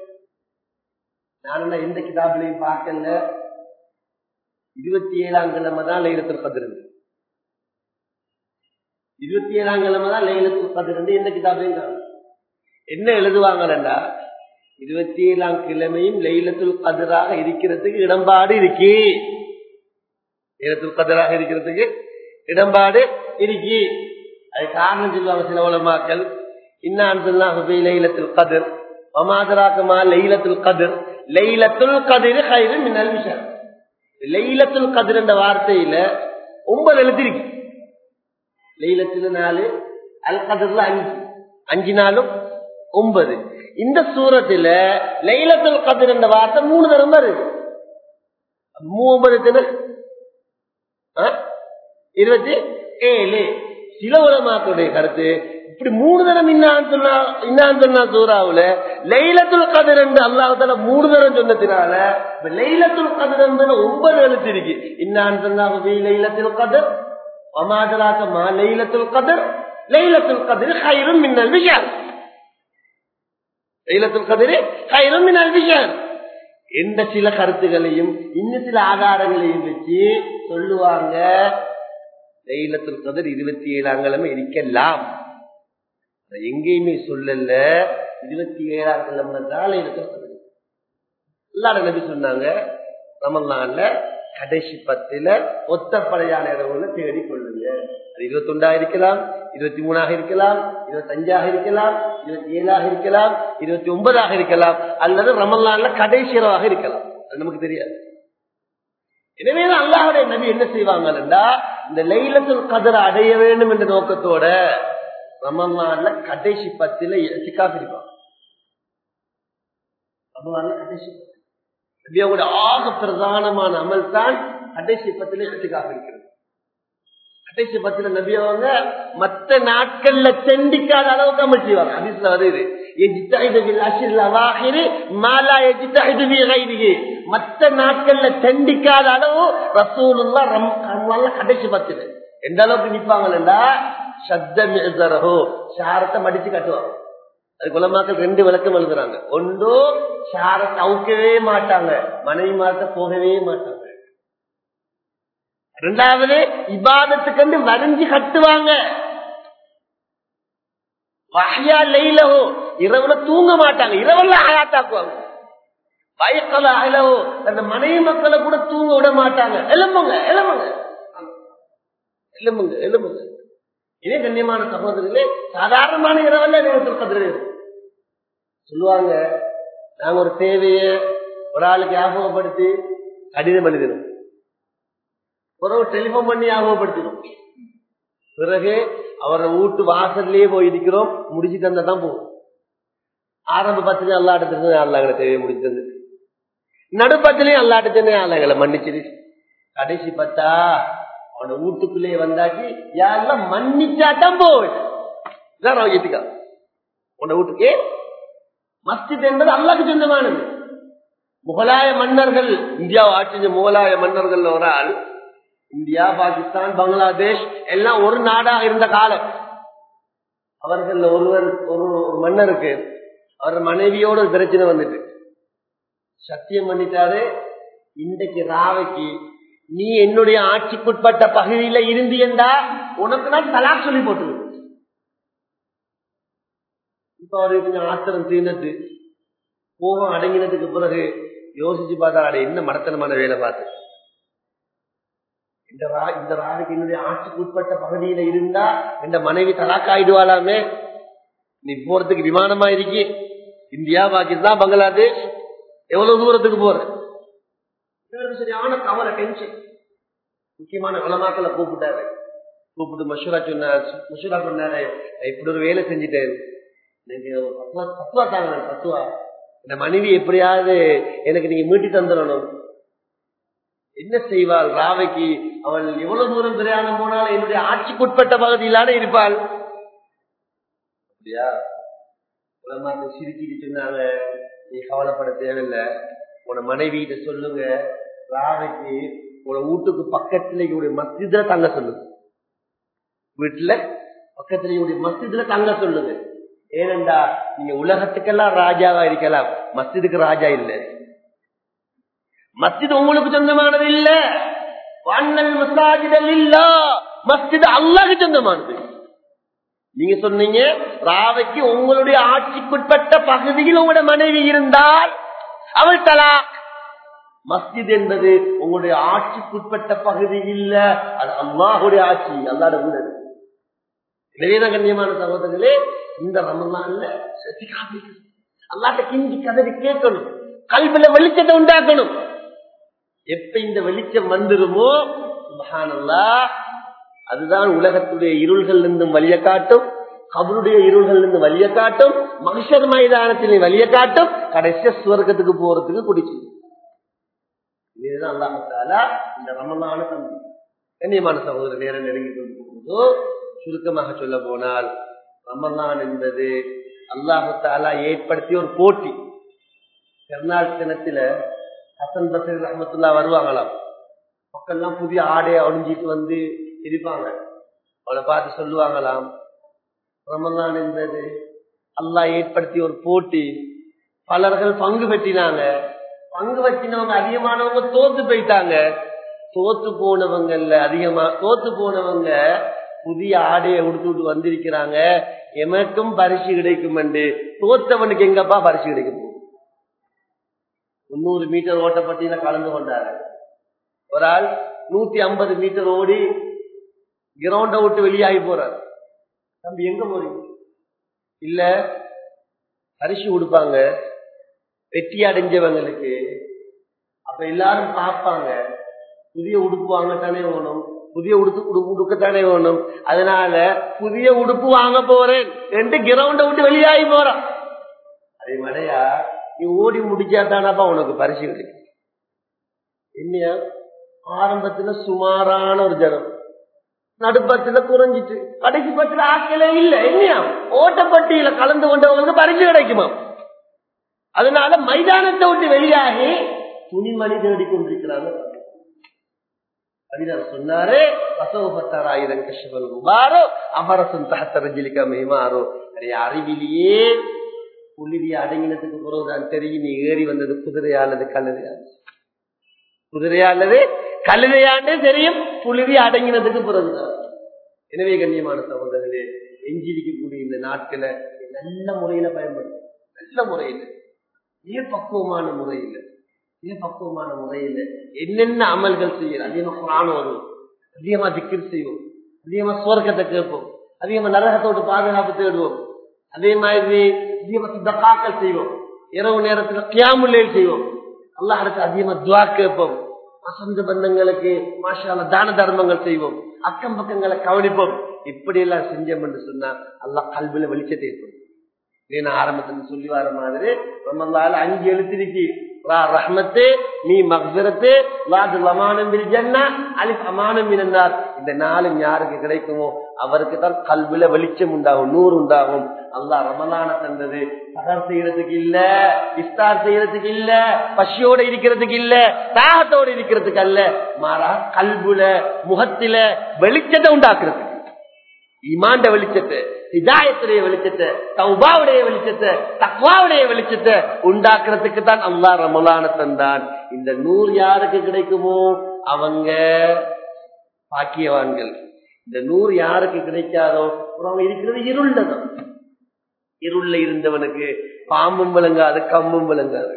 நான் என்ன எந்த கிதாபிலையும் பார்க்கல இருபத்தி ஏழாம் கிழமை தான் லைலத்துல் கதிர் இருபத்தி ஏழாம் கிழமை தான் லைலத்துல் கதிர் எந்த கிதாபிலையும் காணும் என்ன எழுதுவாங்கடா இருபத்தி ஏழாம் கிழமையும் லைலத்துல் கதிராக இருக்கிறதுக்கு இடம்பாடு இருக்கி லைலத்துல் கதிராக இருக்கிறதுக்கு இடம்பாடு இருக்கி அது காரணம் சொல்லுவாங்க சில உலமாக்கள் இன்னான் சொல்லாங்க லைலத்துல் கதிர் வமாதராக்கமா லைலத்துல் கதிர் லைலத்துல் கதிர் ஹைரு மின்னல் விஷயம் லைலத்துல் கதிர் என்ற வார்த்தையில ஒன்பது எழுத்து இருக்கு லைலத்துல நாலு அல் கதிர்ல அஞ்சு அஞ்சு நாளும் ஒன்பது இந்த சூரத்துல லைலத்துல் கதிர் என்ற வார்த்தை மூணு தரம் வருது மூணு எத்தனை ஆ? இருபத்தி ஏழு சில உலமாக்களுடைய கருத்து இப்படி மூணு தரம் இன்னான்னு சொன்னா இன்னான்னு சொன்னா சூறாவுல லைலத்துல் கதிர் என்று அல்லாஹால மூணு தரம் சொன்னதுனால இப்ப லைலத்துல் கதிர் என்று ஒன்பது எழுத்து இருக்கு இன்னான்னு சொன்னா "ஃபீ லைலத்துல் கதிர் வமாதராக மா லைலத்துல் கதிர் லைலத்துல் கதிர் ஹைரும் மின்னல் விஷயம் லைலத்துல் கதிர் ஹைரும் மின்னல் விஷயம் எந்த சில கருத்துகளையும் இன்னும் சில ஆதாரங்களையும் வச்சு சொல்லுவாங்க லைலத்துல் கதிர் இருபத்தி ஏழாம் கிழமை இருக்கலாம் அதை எங்கேயுமே சொல்லல இருபத்தி ஏழாம் கிழமை தான் லைலத்துல் கதிர் எல்லாரும் நபி சொன்னாங்க ரமலான்ல கடைசி பத்துல ஒத்தப்படையான இரவுல தேடி கொள்ளுங்க அது இருபத்தி ஒன்றா இருக்கலாம் இருபத்தி மூணாக இருக்கலாம் இருபத்தி அஞ்சாக இருக்கலாம் இருபத்தி ஏழாக இருக்கலாம் இருபத்தி ஒன்பதாக இருக்கலாம் அல்லது ரமலான்ல கடைசி இரவாக இருக்கலாம் அது நமக்கு தெரியாது எனவே அல்லாஹுடைய நபி என்ன செய்வாங்கன்னா இந்த லைலத்துல் கதிர அடைய வேண்டும் என்ற நோக்கத்தோட ரமலான்ல கடைசி பத்துல சிக்காஃப் இருப்பாங்க ரமலான்ல கடைசி பத்து நபியாவுடைய ஆக பிரதானமான அமல் தான் கடைசி பத்துல எடுத்துக்காக இருக்கிறது கடைசி பத்துல நபியவங்க மத்த நாட்கள்ல தெண்டிக்காத அளவுக்கு அமல் செய்வாங்க அதிசல வருது மத்த நாட்கள்ல தெண்டிக்காத அளவு ரசூலுல்லா ரம்லான்ல கடைசி பத்துல எந்த அளவுக்கு நிப்பாங்கன்னா சத்தமிசரஹோ சாரத்தை மடிச்சு கட்டுவாங்க அது குலமாக்கள் ரெண்டு விளக்கம் எழுதுறாங்க ஒன்றோ சார தவுக்கவே மாட்டாங்க மனைவி மாத்த போகவே மாட்டாங்க ரெண்டாவது இபாதத்துக்கு வரைஞ்சு கட்டுவாங்க வகையா லெயிலவோ இரவுல தூங்க மாட்டாங்க இரவுல ஆயாத்தாக்குவாங்க வயக்கல அயலவோ அந்த மனைவி மக்களை கூட தூங்க விட மாட்டாங்க எலும்புங்க எலும்புங்க எலும்புங்க எலும்புங்க இதே கண்ணியமான சகோதரர்களே சாதாரணமான இரவல்ல நேரத்தில் கதிர சொல்லுவாங்க நாங்க ஒரு தேவைய ஒரு ஆளுக்கு ஞாபகப்படுத்தி கடிதம் எழுதினோம் ஒரு டெலிபோன் பண்ணி ஞாபகப்படுத்தினோம் பிறகு அவரை வீட்டு வாசல்லையே போய் இருக்கிறோம் முடிச்சு தந்தா தான் போகும் ஆரம்ப பத்திலே அல்லா எடுத்துருந்து அல்லாங்களை தேவையை முடிச்சு தந்து நடுப்பத்திலையும் அல்லா எடுத்துன்னு அல்லாங்களை மன்னிச்சிரு கடைசி பத்தா அவனை வீட்டுக்குள்ளே வந்தாச்சு யாரெல்லாம் மன்னிச்சாதான் போவேன் உன்னை வீட்டுக்கு மஸ்ஜித் என்பது அல்லாக்கு சொந்தமானது முகலாய மன்னர்கள் இந்தியாவை ஆட்சி செஞ்ச முகலாய மன்னர்கள் ஒரு ஆள் இந்தியா பாகிஸ்தான் பங்களாதேஷ் எல்லாம் ஒரு நாடாக இருந்த காலம் அவர்கள் ஒருவர் ஒரு ஒரு மன்னருக்கு அவர் மனைவியோட ஒரு பிரச்சனை வந்துட்டு சத்தியம் பண்ணிட்டாரு இன்றைக்கு ராவைக்கு நீ என்னுடைய ஆட்சிக்குட்பட்ட பகுதியில இருந்தியண்டா உனக்கு நான் தலாக் சொல்லி போட்டு இப்ப அவருக்கு கொஞ்சம் ஆத்திரம் தீர்ந்தது கோபம் அடங்கினதுக்கு பிறகு யோசிச்சு பார்த்தா அட என்ன மடத்தனமான வேலை பார்த்து இந்த ரா இந்த ராவுக்கு என்னுடைய ஆட்சிக்கு உட்பட்ட பகுதியில இருந்தா இந்த மனைவி தலாக்காயிடுவாளாமே நீ போறதுக்கு விமானமா இருக்கி இந்தியா பாகிஸ்தான் பங்களாதேஷ் எவ்வளவு தூரத்துக்கு போற இவருக்கு சரியான கவலை டென்ஷன் முக்கியமான வளமாக்களை கூப்பிட்டாரு கூப்பிட்டு மஷூரா சொன்னார் மஷூரா சொன்னாரு இப்படி ஒரு வேலை செஞ்சுட்டேன் எனக்கு பத்துவா பத்துவா தாங்க பத்துவா இந்த மனைவி எப்படியாவது எனக்கு நீங்க மீட்டி தந்துடணும் என்ன செய்வாள் ராவைக்கு அவள் எவ்வளவு தூரம் பிரயாணம் போனாலும் என்னுடைய ஆட்சிக்குட்பட்ட பகுதியிலான இருப்பாள் அப்படியா உலமாக்க சிரிச்சிட்டு சொன்னாங்க நீ கவலைப்பட தேவையில்லை உன மனைவிகிட்ட சொல்லுங்க ராவைக்கு உன வீட்டுக்கு பக்கத்துல இவருடைய மஸ்ஜித்ல தங்க சொல்லுங்க வீட்டுல பக்கத்துல இவருடைய மஸ்ஜித்ல தங்க சொல்லுங்க ஏனென்றா நீங்க உலகத்துக்கெல்லாம் ராஜாவா இருக்கலாம் மஸ்ஜிதுக்கு ராஜா இல்லை மஸ்ஜித் உங்களுக்கு சொந்தமானது இல்ல வாண்ணல் மசாஜிதல் இல்ல மஸ்ஜித் அல்லாஹ் சொந்தமானது நீங்க சொன்னீங்க ராவைக்கு உங்களுடைய ஆட்சிக்குட்பட்ட பகுதியில் உங்களுடைய மனைவி இருந்தால் அவள் தலாக் மஸ்ஜித் என்பது உங்களுடைய ஆட்சிக்குட்பட்ட பகுதி இல்ல அது அல்லாஹுடைய ஆட்சி அல்லாட வீடு எனவேதான் கண்ணியமான சகோதரர்களே இந்த ரமலான்ல அல்லாட்ட கிஞ்சி கதறி கேட்கணும் கல்வில வெளிச்சத்தை உண்டாக்கணும் எப்ப இந்த வெளிச்சம் வந்துருமோ சுபஹானல்லா அதுதான் உலகத்துடைய இருள்கள் இருந்தும் வழிய காட்டும் கபருடைய இருள்கள் இருந்து வழிய காட்டும் மகிஷர் மைதானத்திலே வழிய காட்டும் கடைசிய சுவர்க்கத்துக்கு போறதுக்கு குடிக்கும் இதுதான் அல்லாஹாலா இந்த ரமலான தம்பி கண்ணியமான சகோதரர் நேரம் நெருங்கி கொண்டு போகுதோ சுருக்கமாக சொல்ல போனால் ரமலான் என்பது அல்லாஹு தாலா ஏற்படுத்திய ஒரு போட்டி பெருநாள் தினத்துல ஹசன் பசீர் ரஹமத்துல்லா வருவாங்களாம் மக்கள்லாம் புதிய ஆடையை அணிஞ்சிட்டு வந்து இருப்பாங்க அவளை பார்த்து சொல்லுவாங்களாம் ரமலான் என்பது அல்லாஹ் ஏற்படுத்திய ஒரு போட்டி பலர்கள் பங்கு பெற்றினாங்க பங்கு வச்சினவங்க அதிகமானவங்க தோத்து போயிட்டாங்க தோத்து போனவங்கல்ல அதிகமா தோத்து போனவங்க புதிய ஆடையை உடுத்துட்டு வந்திருக்கிறாங்க எமக்கும் பரிசு கிடைக்கும் என்று தோத்தவனுக்கு எங்கப்பா பரிசு கிடைக்கும் முன்னூறு மீட்டர் ஓட்டப்பட்டியில கலந்து கொண்டாரு ஒரு ஆள் நூத்தி ஐம்பது மீட்டர் ஓடி கிரவுண்ட விட்டு வெளியாகி போறாரு தம்பி எங்க போறீங்க இல்ல பரிசு கொடுப்பாங்க வெற்றி அடைஞ்சவங்களுக்கு அப்ப எல்லாரும் பார்ப்பாங்க புதிய உடுப்பு வாங்கத்தானே வேணும் புதிய உடுப்பு உடுக்கத்தானே வேணும் அதனால புதிய உடுப்பு வாங்க போறேன் என்று கிரவுண்ட விட்டு வெளியாகி போறான் அதே மாதிரியா நீ ஓடி முடிச்சா தானப்பா உனக்கு பரிசு கிடைக்கும் என்னையா ஆரம்பத்துல சுமாரான ஒரு ஜனம் நடுப்பத்துல குறைஞ்சிட்டு கடைசி பத்துல ஆக்கல இல்ல என்னையா ஓட்டப்பட்டியில கலந்து கொண்டவங்களுக்கு பரிசு கிடைக்குமா அதனால மைதானத்தை விட்டு வெளியாகி துணிமணி தேடி கொண்டிருக்கிறாங்க அப்படிதான் சொன்னாரு பசவப்பத்தாராயிரம் கஷ்டபல் குபாரோ அமரசம் தகத்தரஞ்சலிக்க மேமாறோ நிறைய அறிவிலேயே புழுதி அடங்கினதுக்கு பிறகுதான் தெரியும் நீ ஏறி வந்தது குதிரையா அல்லது கழுதையா குதிரையா அல்லது கழுதையாண்டு தெரியும் புழுதி அடங்கினதுக்கு பிறகுதான் எனவே கண்ணியமான சகோதரர்களே எஞ்சிலிக்கக்கூடிய இந்த நாட்களை நல்ல முறையில பயன்படுத்தும் நல்ல முறையில மிக பக்குவமான முறையில மிக பக்குவமான முறையில என்னென்ன அமல்கள் செய்யணும் அதிகமா குரான் வரும் அதிகமா திக்கிர் செய்வோம் அதிகமா சுவர்க்கத்தை கேட்போம் அதிகமா நரகத்தோடு பாதுகாப்பு தேடுவோம் அதே மாதிரி அதிகமா சித்தக்காக்கள் செய்வோம் இரவு நேரத்துல கியாமுல்லையில் செய்வோம் அல்லாஹ் அடுத்து அதிகமா துவா கேட்போம் வசந்த பந்தங்களுக்கு மாஷால தான தர்மங்கள் செய்வோம் அக்கம் பக்கங்களை கவனிப்போம் இப்படி எல்லாம் செஞ்சோம் என்று சொன்னா அல்லாஹ் கல்வியில வெளிச்சத்தை ஏற்படும் நான் ஆரம்பத்துல சொல்லி வர மாதிரி ரமல்லால அஞ்சு எழுத்திருக்கு ரஹ்மத்து நீ மக்சரத்து வாது லமானம் ஜன்னா அலிஃப் அமானம் மினன்னார் இந்த இந்த நாளும் யாருக்கு கிடைக்குமோ அவருக்கு தான் கல்வில வெளிச்சம் உண்டாகும் நூறு உண்டாகும் அல்லாஹ் ரமலான தந்தது சகர் செய்யறதுக்கு இல்ல இஸ்தார் செய்யறதுக்கு இல்ல பசியோட இருக்கிறதுக்கு இல்ல தாகத்தோட இருக்கிறதுக்கு அல்ல மாறா கல்புல முகத்தில வெளிச்சத்தை உண்டாக்குறதுக்கு ஈமாண்ட வெளிச்சத்தை ஹிதாயத்துடைய வெளிச்சத்தை தௌபாவுடைய வெளிச்சத்தை தக்வாவுடைய வெளிச்சத்தை உண்டாக்குறதுக்கு தான் அல்லா ரமலான தந்தான் இந்த நூறு யாருக்கு கிடைக்குமோ அவங்க பாக்கியவான்கள் இந்த நூறு யாருக்கு கிடைக்காதோ அவங்க இருக்கிறது இருண்டதான் இருள்ல இருந்தவனுக்கு பாம்பும் விளங்காது கம்பும் விளங்காது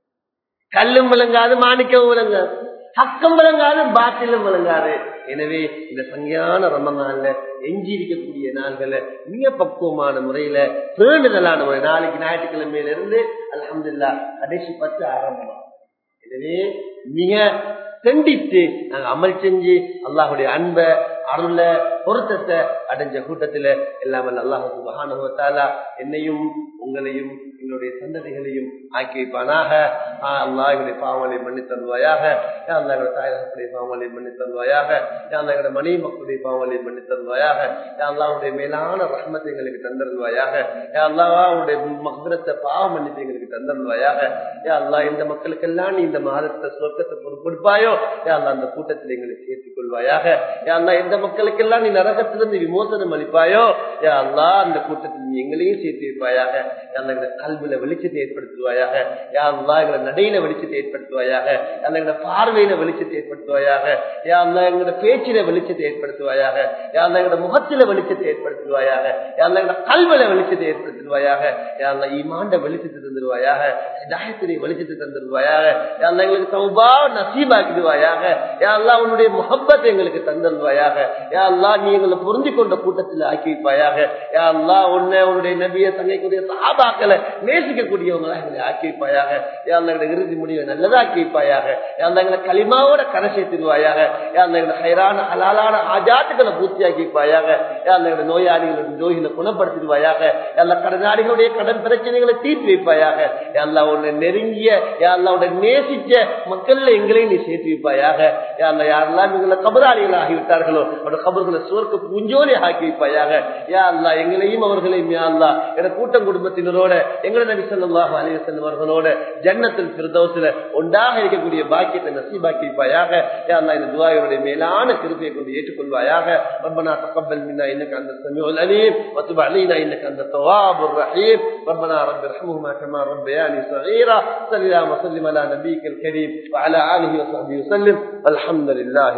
கல்லும் விளங்காது மாணிக்கவும் விளங்காது ஹக்கம் விளங்காது பாத்திலும் விளங்காது எனவே இந்த சங்கையான ரமநாள்ல எஞ்சி இருக்கக்கூடிய நாள்களை மிக பக்குவமான முறையில பேணுதலான முறை நாளைக்கு ஞாயிற்றுக்கிழமையில இருந்து அலமதுல்லா கடைசி பத்து ஆரம்பம் எனவே மிக கண்டித்து நாங்க அமல் செஞ்சு அல்லாஹுடைய அன்பை அருள பொருத்தத்தை அடைஞ்ச கூட்டத்துல எல்லாம் அல்லாஹு மகானுவத்தாலா என்னையும் உங்களையும் எங்களுடைய சந்ததிகளையும் ஆக்கி வைப்பானாக அல்லாஹ் எங்களுடைய பாவங்களை மன்னி தருவாயாக அல்லா எங்களுடைய தாயகத்துடைய பாவங்களை மன்னி தருவாயாக அல்லா எங்களுடைய மனைவி மக்களுடைய பாவங்களை மன்னி தருவாயாக அல்லாவுடைய மேலான ரஹ்மத்தை எங்களுக்கு தந்தருவாயாக அல்லாவா உடைய மகரத்தை பாவ மன்னித்து எங்களுக்கு தந்தருவாயாக அல்லா இந்த மக்களுக்கெல்லாம் நீ இந்த மாதத்தை சொர்க்கத்தை பொறுப்பெடுப்பாயோ அல்லா அந்த கூட்டத்தில் எங்களை சேர்த்துக் கொள்வாயாக அல்லா எந்த மக்களுக்கெல்லாம் நீ நரகத்திலிருந்து விமோசனம் அளிப்பாயோ அல்லா அந்த கூட்டத்தில் நீ எங்களையும் சேர்த்து வைப்பாயாக எங்களை கல்வியில வெளிச்சத்தை ஏற்படுத்துவாயாக யாழ்லா எங்களை நடையில வெளிச்சத்தை ஏற்படுத்துவாயாக எங்களை பார்வையில வெளிச்சத்தை ஏற்படுத்துவாயாக யாழ்லா எங்களோட பேச்சில வெளிச்சத்தை ஏற்படுத்துவாயாக யாழ்லா எங்களோட முகத்தில வெளிச்சத்தை ஏற்படுத்துவாயாக யாழ்லா எங்களோட கல்வியில வெளிச்சத்தை ஏற்படுத்துவாயாக யாழ்லா ஈமாண்ட வெளிச்சத்தை தந்துருவாயாக தாயத்தினை வெளிச்சத்தை தந்துருவாயாக யாழ்லா எங்களுக்கு சௌபா நசீபாக்கிடுவாயாக யாழ்லா உன்னுடைய முகப்பத்தை எங்களுக்கு தந்துருவாயாக யாழ்லா நீ எங்களை புரிஞ்சு கொண்ட கூட்டத்தில் ஆக்கி வைப்பாயாக யாழ்லா உன்னை உன்னுடைய நபிய தங்கைக்குரிய சாபாக்களை நேசிக்கக்கூடியவங்களா எங்களை ஆக்கி வைப்பாயாக எங்களை இறுதி முடிவை நல்லதாக்கி வைப்பாயாக எங்களை களிமாவோட கரை சேர்த்துருவாயாக எங்களை ஹைரான ஹலாலான ஆஜாத்துக்களை பூர்த்தியாக்கி வைப்பாயாக எங்களை நோயாளிகளோட நோய்களை குணப்படுத்திடுவாயாக எல்லா கடனாளிகளுடைய கடன் பிரச்சனைகளை தீர்த்து வைப்பாயாக எல்லா உன்னை நெருங்கிய எல்லாவோட நேசிச்ச மக்கள்ல எங்களையும் நீ சேர்த்து வைப்பாயாக யாரில் யாரெல்லாம் எங்களை கபராளிகள் ஆகிவிட்டார்களோ அவரோட கபர்களை சுவர்க்க பூஞ்சோலி ஆக்கி வைப்பாயாக யா அல்லா எங்களையும் அவர்களையும் யா அல்லா என கூட்டம் குடும்பத்தினரோட எங்களை நபி சொல்லாஹ் அலிவசன் அவர்களோட ஜன்னத்தில் பிரதோசில ஒன்றாக இருக்கக்கூடிய பாக்கியத்தை நசீபாக்கி வைப்பாயாக யா அல்லா இந்த துவாயுடைய மேலான கிருப்பையை கொண்டு ஏற்றுக்கொள்வாயாக ربنا تقبل منا انك انت السميع العليم وتب علينا انك انت التواب الرحيم ربنا رب ارحمهما كما ربياني صغيرا صل اللهم وسلم على نبيك الكريم وعلى اله وصحبه وسلم الحمد لله